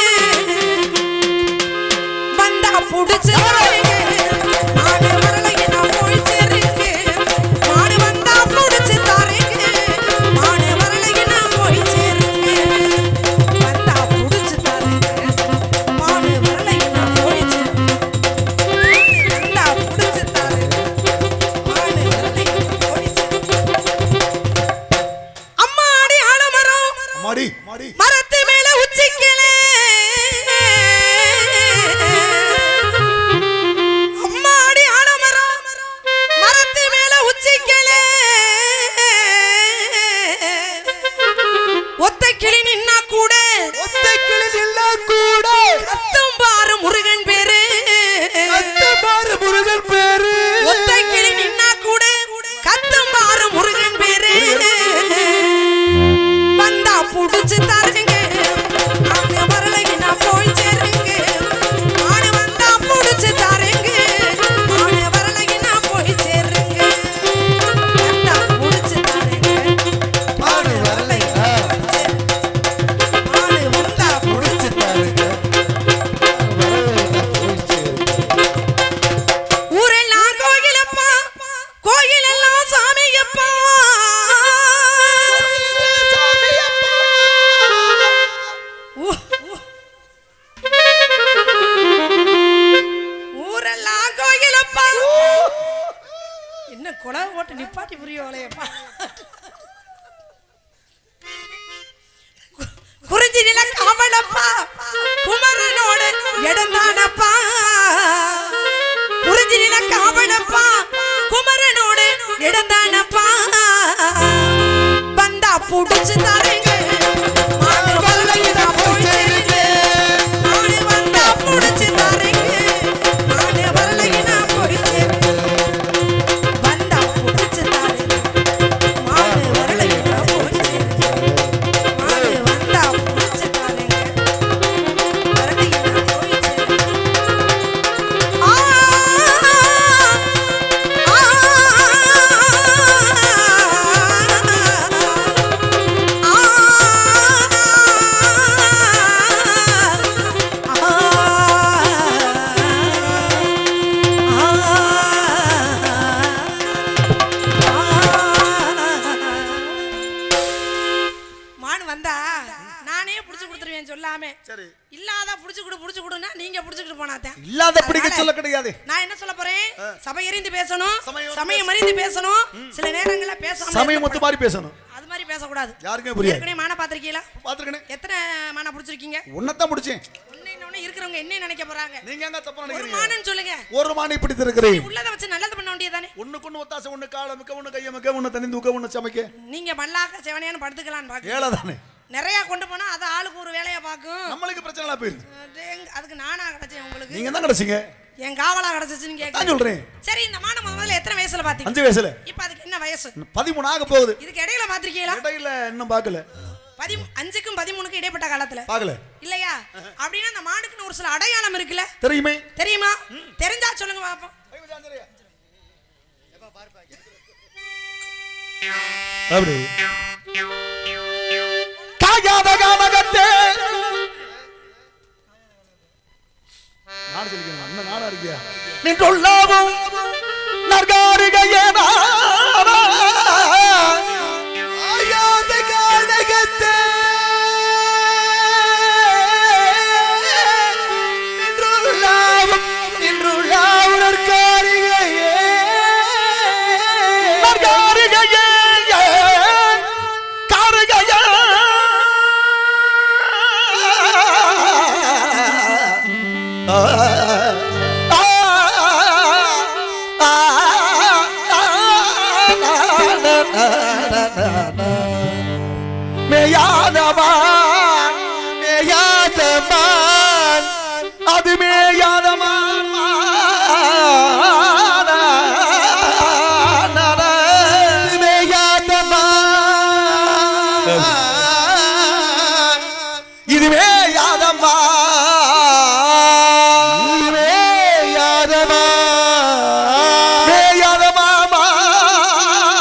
Speaker 2: வந்தா புடிச்சு மாடு வரலையே நான் போய் சேருங்க மாடு வந்தா புடிச்சு தாரேங்க மாடு வரலையே நான் போய் சேருங்க வந்தா புடிச்சு தாரேங்க மாடு வரலையே நான் போய் சேருங்க வந்தா புடிச்சு தாரேங்க மாடு வரலையே நான் போய் சேருங்க அம்மாடி ஆலமரம்
Speaker 3: மாடி மாடி
Speaker 2: மரத்து மேல உச்சிக்கலே அம்மாடி ஆலமரம் மரத்து மேல உச்சிக்கலே ஒத்த கிளி நின்னா கூட
Speaker 3: ஒத்தை கிளி நில்லா கூட
Speaker 2: கத்தும் பாரு முருகன் பேரு
Speaker 3: அத்தை பாரு முருகன் பேரு
Speaker 2: ஒத்த கிளி நின்னா கூட கத்தும் பாரு முருகன் பேரு வந்தா புடிச்சு தருங்க அவங்க வரலைக்கு நான் போய் சேருங்க ஆடு வந்தா புடிச்சு தருங்க ஆடு வரலைக்கு நான் போய் சேருங்க வந்தா புடிச்சு தருங்க ஆடு வரலைக்கு நான் போய் சேருங்க. ஆடு வந்தா புடிச்சு ஊரெல்லாம் கோயிலப்பா கோயிலெல்லாம் சாமியப்பா ஊ- ஊரெல்லாம் கோயிலப்பா என்ன குழவை போட்டு நிப்பாட்டி புரியவளையப்பா குறிஞ்சி நில காவலப்பா குமரனோட இடந்தானப்பா குறிஞ்சி நில காவலப்பா குமரனோட இடந்தானப்பா வந்தா புடிச்சு தரேங்க மாடு வரலைக்கு நான் போய் சேருங்க. மாடு வந்தா புடிச்சு தரேங்க. மாடு வரலைக்கு நான் போய் சேருங்க. வந்தா புடிச்சு தரேங்க. மாடு வரலைக்கு நான் போய் சேருங்க. மாடு வந்தா புடிச்சு தரேங்க. வரலைக்கு நான் போய் சேருங்க. ஆ மான் வந்தா நானே புடிச்சு கொடுத்துருவேன் சொல்லாம
Speaker 3: சரி
Speaker 2: இல்லாத புடிச்சு கொடு புடிச்சு கொடுனா நீங்க புடிச்சுக்கிட்டு போனாதான்
Speaker 3: இல்லாத பிடிக்க
Speaker 2: அதனால
Speaker 3: சொல்ல கிடையாது
Speaker 2: நான் என்ன சொல்ல போறேன் சபை எறிந்து பேசணும்
Speaker 3: சமயம்
Speaker 2: சமயம் அறிந்து பேசணும் சில நேரங்கள்ல பேசாம
Speaker 3: சமயம் மொத்த மாதிரி பேசணும்
Speaker 2: அது மாதிரி பேசக்கூடாது
Speaker 3: யாருக்குமே புரியாது.
Speaker 2: ஏற்கனவே மானை பாத்திருக்கீங்களா
Speaker 3: பாத்துருக்கேன்
Speaker 2: எத்தனை மானை பிடிச்சிருக்கீங்க
Speaker 3: உன்னதான் முடிச்சேன்
Speaker 2: ஒண்ணு இன்னொன்னு இருக்கிறவங்க என்ன நினைக்க போறாங்க
Speaker 3: நீங்க எங்க தப்பா
Speaker 2: ஒரு
Speaker 3: நினைக்கிறீங்க
Speaker 2: மானன்னு சொல்லுங்க
Speaker 3: ஒரு மானை பிடித்திருக்கிறேன்
Speaker 2: உள்ளத வச்சு நல்லது பண்ண வேண்டியதானே
Speaker 3: ஒண்ணுக்கு ஒண்ணு ஒத்தாசை ஒண்ணு கால மிக்க ஒண்ணு கைய மிக்க ஒண்ணு தனி தூக்க ஒண்ணு சமைக்க
Speaker 2: நீங்க மல்லாக்க செவனையான்னு படுத்துக்கலாம்னு பாக்க
Speaker 3: ஏழை தானே
Speaker 2: நிறைய கொண்டு போனா அது ஆளுக்கு ஒரு வேலையா பாக்கும்
Speaker 3: நம்மளுக்கு பிரச்சனை எல்லாம் போயிருக்கு
Speaker 2: அடேங்க, அதுக்கு நானா கிடைச்சேன் உங்களுக்கு
Speaker 3: நீங்க தான் கிடைச்சீங்க
Speaker 2: என் காவலா கிடைச்சிச்சுன்னு
Speaker 3: தான்
Speaker 2: கேட்க
Speaker 3: சொல்றேன்
Speaker 2: சரி இந்த மானை முத முதல்ல எத்தனை வயசுல பாத்தீங்க
Speaker 3: அஞ்சு வயசுல
Speaker 2: இப்ப அதுக்கு என்ன வயசு
Speaker 3: இன்னும் பதிமூணு ஆக போகுது
Speaker 2: இதுக்கு இடையில பாத்திருக்கீங்களா
Speaker 3: இடையில இன்னும் பார்க்கல
Speaker 2: பதி அஞ்சுக்கும் பதிமூணுக்கும் இடைப்பட்ட காலத்துல
Speaker 3: பார்க்கல
Speaker 2: இல்லையா அப்படின்னா அந்த மாடுக்குன்னு ஒரு சில அடையாளம் இருக்குல்ல
Speaker 3: தெரியுமே
Speaker 2: தெரியுமா தெரிஞ்சா சொல்லுங்க பாப்போம்
Speaker 3: அப்படி காயாத கானகத்தே நாடு சொல்லிக்கிறேன் அண்ணன் நாடா இருக்கியா நின்றுள்ளாவும் நற்காரிகையே ஆயாத கானகத்தே நின்றுள்ளாவும் நின்றுள்ளாவும் நற்காரிகையே நற்காரிகையே காரிகையே மேயாதவான் மேயாதவான் அது மேயாதவான் மேயாதவான் இதுவே யாதம்மா இதுவே யாதமா மேயாதமாமா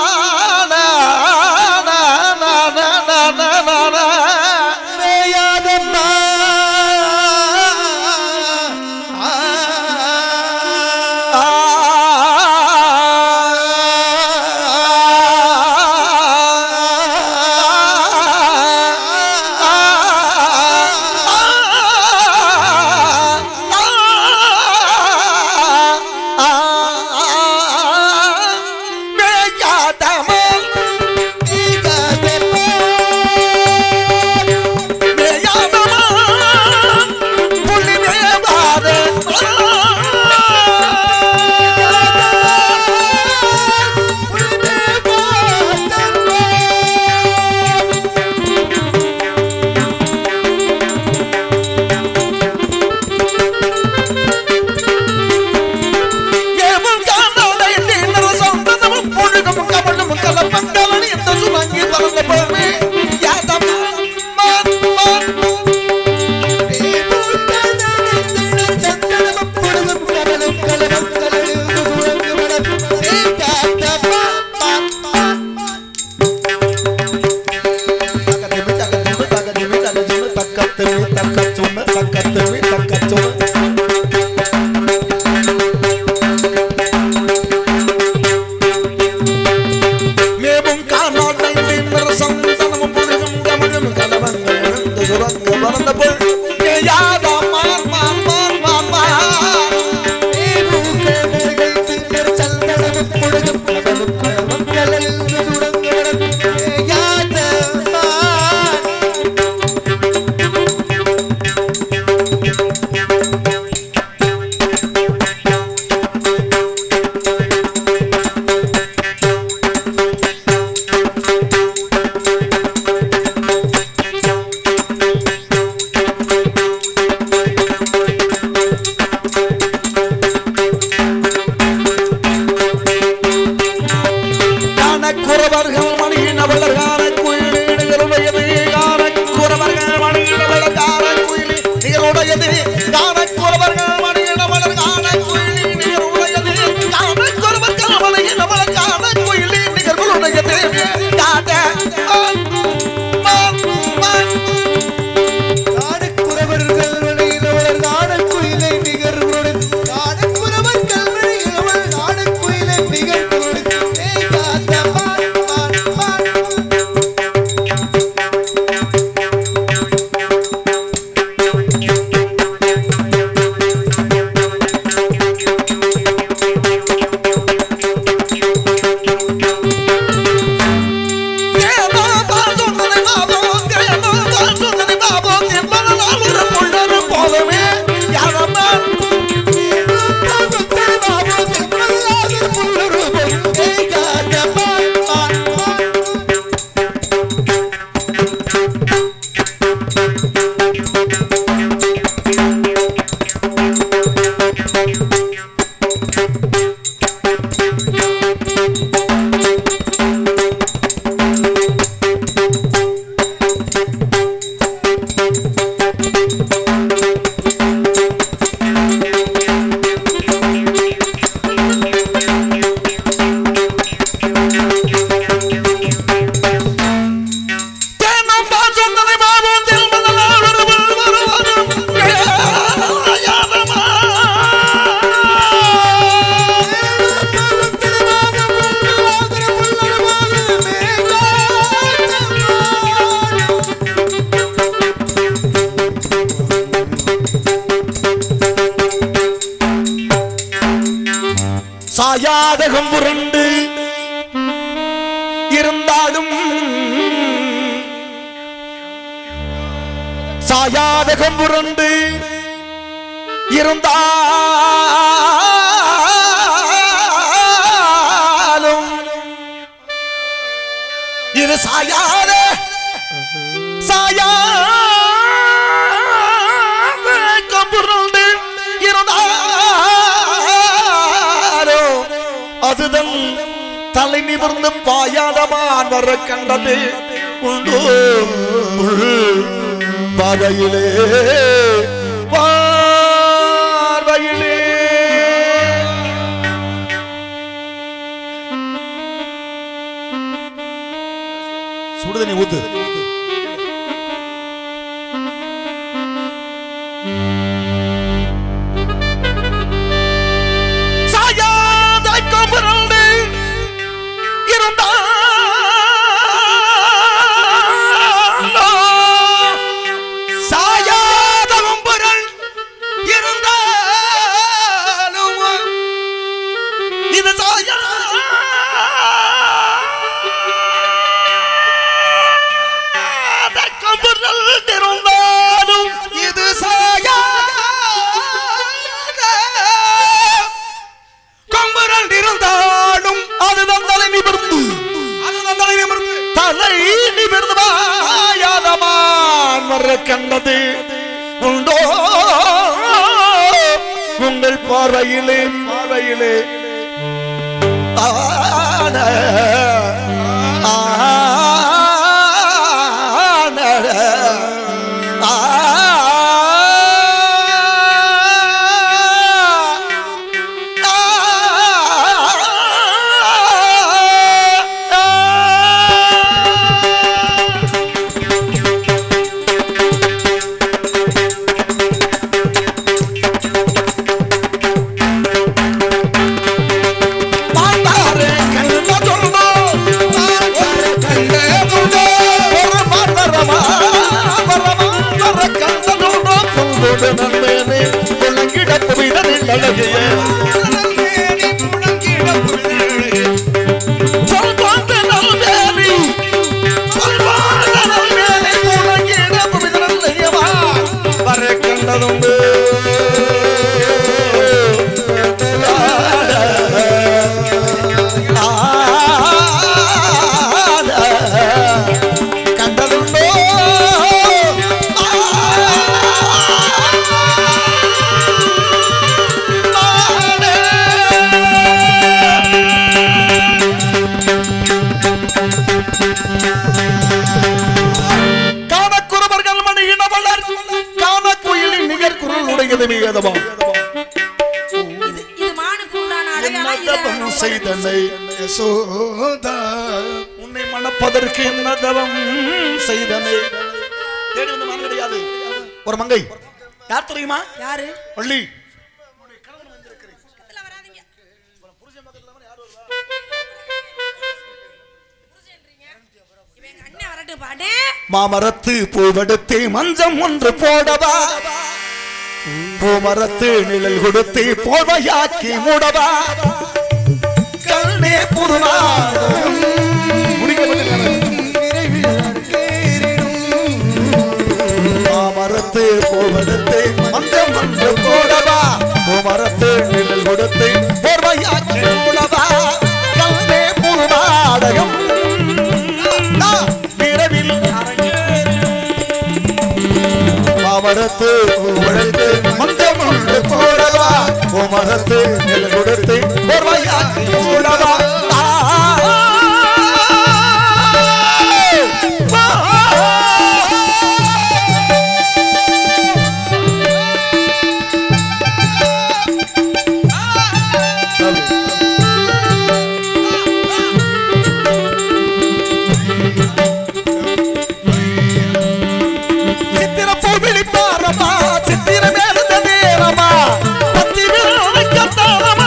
Speaker 3: குறவர்கள் மணியினவளர் காண குயிலி நிகழுடையது காண குறவர்கள் மணியினவளர் காண குயிலி நிகழுடையது காண குறவர்கள் மணியினவளர் காண குயிலி நிகழுடையது காண குறவர்கள் மணியினவளர் காண குயிலி நிகழுடையது காண மான் மான்
Speaker 4: காடுக்குறவர்கள் வழியிலவளர் காடக்குயிலை நிகர்வுடன் காடுக்குறவர்கள் வழியிலவள் காடக்குயிலை நிகர்வுடன் ஏய் காத்த மான் மான் மான்
Speaker 3: கேமா பாதுந்தனை பாபோ கேமா பாதுந்தனை பாபோ என்பதனால் ஒரு புள்ளரு போலமே யாரம்மான்
Speaker 4: பாவத்தை பாவோ தென்பல்லாத புல்லருபம் ஏய் காத்த மான் மான் மான்
Speaker 3: கேமா பாதுந்தனை பாபோ என்பதனால் ஒரு புள்ளரு போலமே யாரம்மான் சாயாதகம் புரண்டு இருந்தாலும் சாயாதகம் புரண்டு இருந்தாலும் இது சாயாத சாயாத கம்புரண்டு இருந்தாலும் அதுதன் தலை நிமிர்ந்து பாயாதமான் வர கண்டது உண்டோ உள் பாதையிலே பார்வையிலே சுடுதண்ணி ஊத்து சாயாத கம்புரண்டு இருந்தாலும் சாயாத கம்புரல் இருந்தாலும் இது சாயாத கம்புரல் இருந்தாலும் இது சாயாத கொம்புரல் இருந்தாலும் அதுதான் தலை நிமிர்ந்து அதுதான் தலை நிமிர்ந்து தலை நிமிர்ந்து மாயாதமான் வர கண்டது உண்டோ உங்கள் பார்வையிலே பார்வையிலே ஆன மாட்டாரே கல்வ சொல்வார் வேதமா
Speaker 2: இது இது மானுக்கு உண்டான
Speaker 3: என்ன
Speaker 2: அடையாளம்
Speaker 3: தவம்
Speaker 2: இதை
Speaker 3: செய்தனை
Speaker 4: யசோதா
Speaker 3: உன்னை மணப்பதற்கு என்ன தவம் செய்தனை தேடி வந்த மகன் கிடையாது ஒரு மங்கை யார் தெரியுமா
Speaker 2: யாரு
Speaker 3: வள்ளி
Speaker 2: பக்கத்துல வராதீங்க இவன் எங்க அண்ணன் வரட்டும் பாடே
Speaker 3: மாமரத்து பூவெடுத்து மஞ்சம் ஒன்று போடவா பூமரத்து நிழல் கொடுத்து போவையாக்கி மூடவா கண்ணே புதுநாதம் மாமரத்து பூவெடுத்து மஞ்சம் ஒன்று போடவா பூமரத்து நிழல் கொடுத்து போர்வையாக்கி மூடவா கண்ணே புதுநாடகம் இரவில் மாமரத்து உழைத்து மஞ்சம் ஒன்று போடவா உமரத்து நெல் கொடுத்து ஒருவையாக்கி மூடவா ஆ, ஆ, சித்திர பூவிழி பாரமா சித்திர மேலந்த நேரமா பத்தி விரலுக்கு தானமா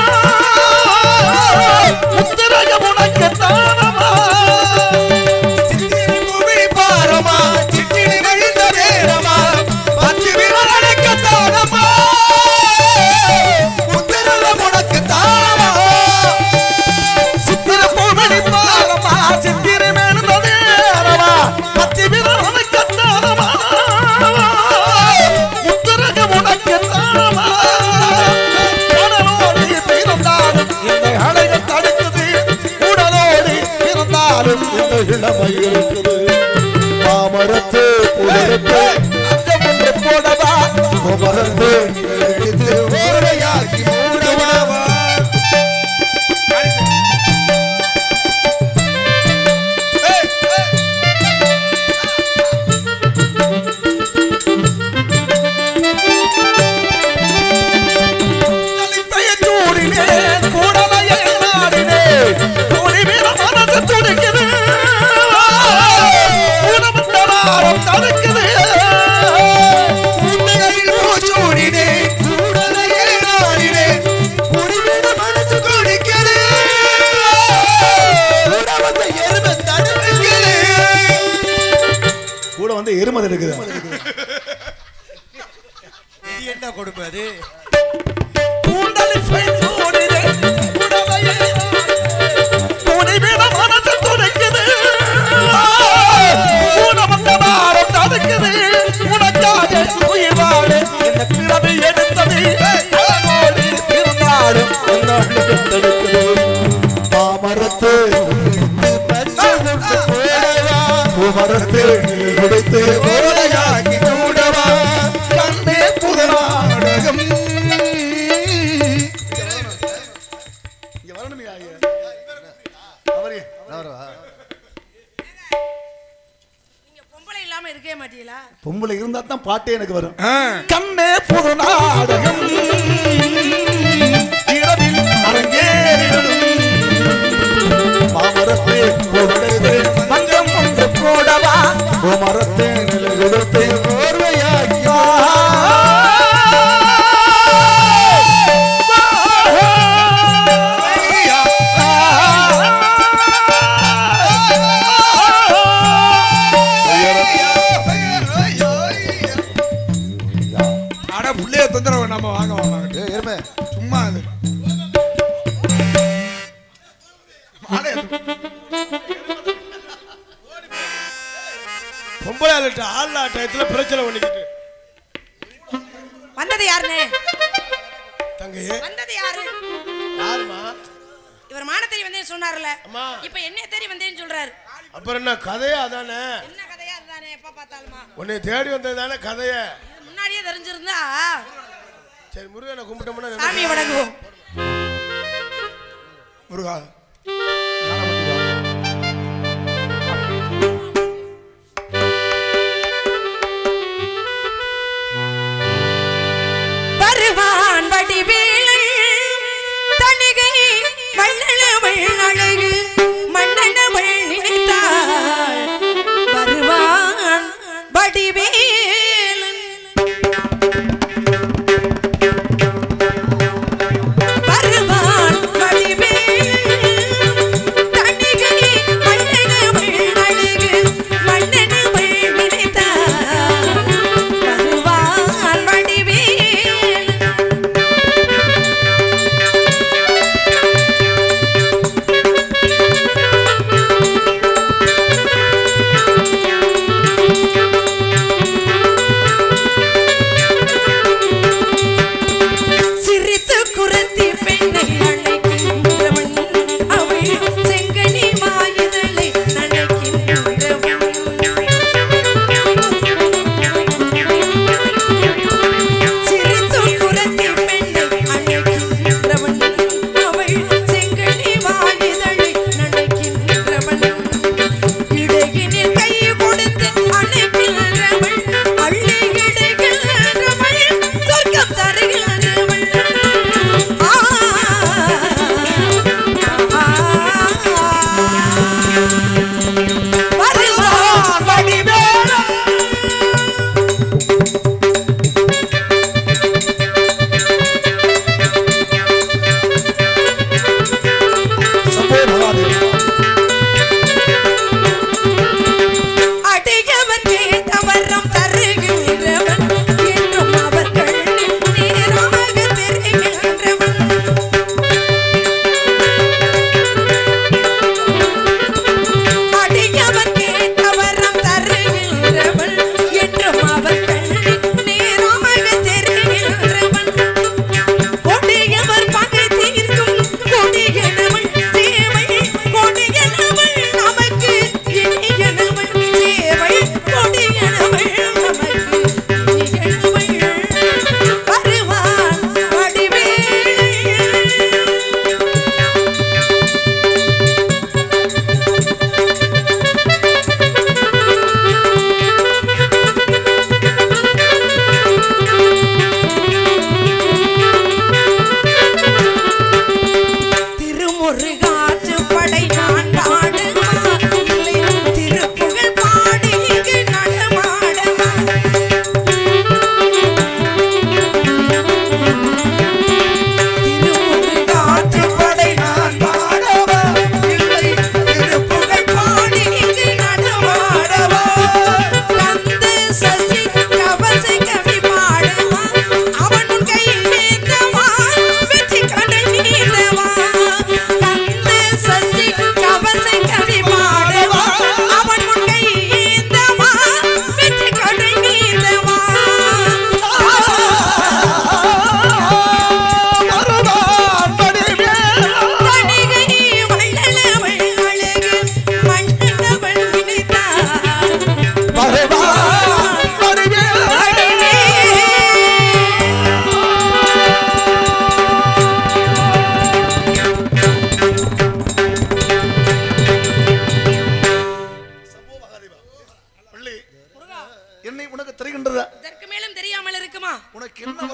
Speaker 3: முத்திரக உனக்கு தானமா சித்திர பூவிழி பாரமா சித்திர மேலந்த நேரமா பத்தி விரலுக்கு தானமா முத்திரக உனக்கு தானமா சித்திர பூவிழி பாரமா சித்திர மேலந்த நேரமா பத்தி விரலுக்கு தானமா முத்திரக உனக்கு தானமா கடலோடு பிறந்தாலும் இந்த அழகை தடுக்குது உடலோடு பிறந்தாலும் இந்த இளமை இருக்குது மாமரத்து புலத்து அஞ்சம் ஒன்று போடவா குமரத்து எடுத்து ஓரையாக்கி மூடவா தலித்தைய சூடினே, கூடலையை நாடினே, துணிவில மனசு துடிக்குது. உணவந்த வாரம் தடுக்குது. குட்டைகளில் பூச்சூடினே, கூடலையை நாடினே, துணிவில மனசு துடிக்குது. உணவந்த எருமை தடுக்குது. கூட வந்து எருமை இருக்குது
Speaker 4: இது என்ன கொடுமை அது
Speaker 3: கூந்தலிசை சூடினே, உடலையை துணிவில மனசு துடிக்குது. ஊனமந்த வாரம் தடுக்குது. உனக்காக உயிர் வாழ இந்த பிறவி எடுத்தது. அதனோடு திருநாளும் என்ன உலகம் தடுக்குது. மாமரத்து பூமரத்து கொடுத்து ஓலையாக்கி மூடவா கண்ணே புதநாடகம் இங்க வரணுமே ஐயா அவரே
Speaker 2: நீங்க பொம்பளை இல்லாம இருக்கவே மாட்டீங்களா
Speaker 3: பொம்பளை இருந்தா தான் பாட்டே எனக்கு வரும் கண்ணே புது நாடகம் இரவில் அரங்கேறிடும் மாமரத்தை போடுறது மஞ்சம் ஒன்று போடவா மரத்தை நிலை கொடுத்து ஓர்வையாக்கி
Speaker 4: அட புள்ளைய தொந்தரவு நம்ம வாங்க வாங்க
Speaker 3: எருமை
Speaker 4: சும்மா அது மாலைய தூக்கு. பொம்பளை ஆளுட்ட ஆள் டயத்துல பிரச்சனை பண்ணிக்கிட்டு
Speaker 2: வந்தது யாருன்னு
Speaker 4: தங்கையே
Speaker 2: வந்தது யாரு
Speaker 4: யாருமா
Speaker 2: இவர் மானத்தேரி வந்தேன்னு சொன்னார்ல
Speaker 4: அம்மா.
Speaker 2: இப்ப என்ன தேடி வந்தேன்னு சொல்றாரு
Speaker 4: அப்புறம் என்ன கதையா அதானே
Speaker 2: என்ன கதையா அதுதானே எப்ப பார்த்தாலுமா
Speaker 4: உன்னை தேடி வந்தது தானே கதைய
Speaker 2: இது முன்னாடியே தெரிஞ்சிருந்தா
Speaker 4: சரி முருகனை கும்பிட்டோம்னா
Speaker 2: சாமியை வணங்குவோம்
Speaker 4: முருகா
Speaker 2: வருவா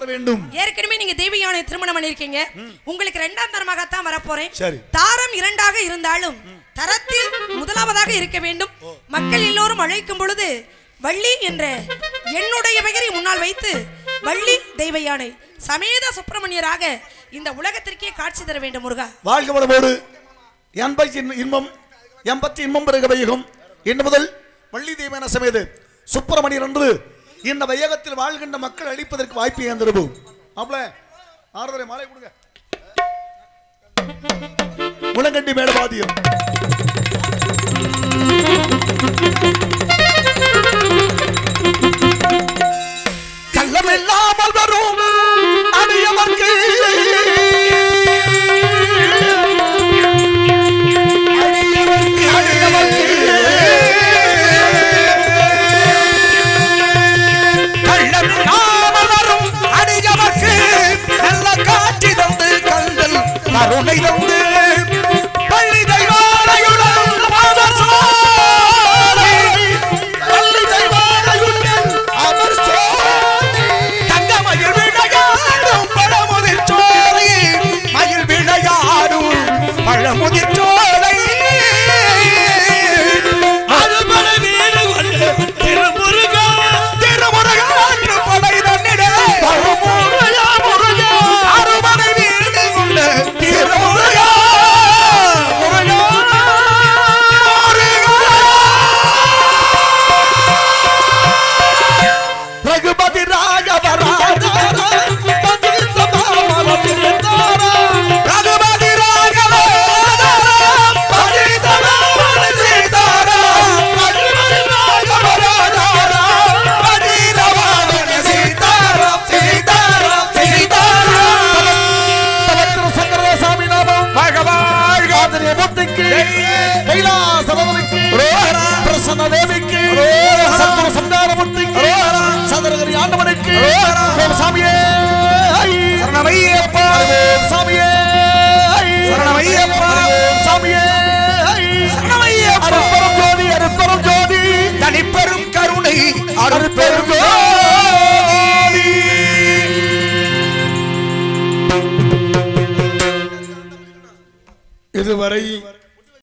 Speaker 3: வேண்டும்
Speaker 2: ஏற்கனவே நீங்க தெய்வ யானை திருமணம் பண்ணிருக்கீங்க உங்களுக்கு இரண்டாம் தரமாகத்தான் வரப்போறேன்
Speaker 3: சரி.
Speaker 2: தாரம் இரண்டாக இருந்தாலும் தரத்தில் முதலாவதாக இருக்க வேண்டும் மக்கள் எல்லோரும் அழைக்கும் பொழுது வள்ளி என்ற என்னுடைய பெயரை முன்னால் வைத்து வள்ளி தெய்வ யானை சமேத சுப்பிரமணியராக இந்த உலகத்திற்கே காட்சி தர வேண்டும் முருகா
Speaker 3: வாழ்க வளமோடு எண்பத்தி இன்பம் எண்பத்தி இன்பம் பிறகு வையகம் இன்று முதல் வள்ளி தெய்வன சமேது சுப்பிரமணியன் என்று இந்த வையகத்தில் வாழ்கின்ற மக்கள் அழிப்பதற்கு வாய்ப்பு ஏந்திருப்போம் அப்பல ஆறுதலை மாலை கொடுங்க முழங்கண்டி மேலவாதியம் கள்ளமில்லாமல் வரும் அடியவர்க்கு அடியவர்க்கு
Speaker 4: கள்ளமில்லாமல் வரும் அடியவர்க்கு நல்ல காட்சி தந்து கல்லல் கருணை தந்து பள்ளி தெய்வானையுடன் அவர் சோலை. பள்ளி தெய்வானையுடன் அவர் சோலை. தங்க மயில் விளையாடும் பழமுதிர் சோலை மயில் விளையாடும் பழமுதிர் சோலை அறுபட வீடு கொண்டு திருமுருகா திருமுருகாற்று படை தன்னிடே முருகா முருகா அறுபடை வீடு கொண்டு திருமுருகா முருகா
Speaker 3: ரகுபதி ராகவ ராஜா
Speaker 4: ரகுபதி ராகவ பதிதமான சீதாராம் ரகுபதி ராகவ ராஜாராம் பதிதமான சீதாராம் சீதாராம் சீதாராம்
Speaker 3: சங்கரசாமி நாமம்
Speaker 4: பகவான்
Speaker 3: ஆதரிய மூர்த்திக்கு கைலாசவனுக்கு
Speaker 4: ரோஹரா.
Speaker 3: பிரசன்ன தேவிக்கு
Speaker 4: ரோஹரா.
Speaker 3: சத்குரு சந்தானமூர்த்திக்கு
Speaker 4: ரோஹரா.
Speaker 3: சதுரகிரி ஆண்டவனுக்கு
Speaker 4: ரோஹரா.
Speaker 3: ஓம் சாமியே ஐ.
Speaker 4: சரணமையப்பா
Speaker 3: ஓம் சாமியே ஐ.
Speaker 4: சரணமையப்பா.
Speaker 3: ஓம் சாமியே ஐ.
Speaker 4: சரணமையப்பா.
Speaker 3: அருட்பெரும் ஜோதி அருட்பெரும் ஜோதி
Speaker 4: தனிப்பெரும் கருணை
Speaker 3: அருட்பெரும்
Speaker 4: அருட்பெரும்
Speaker 3: ஜோதி இதுவரை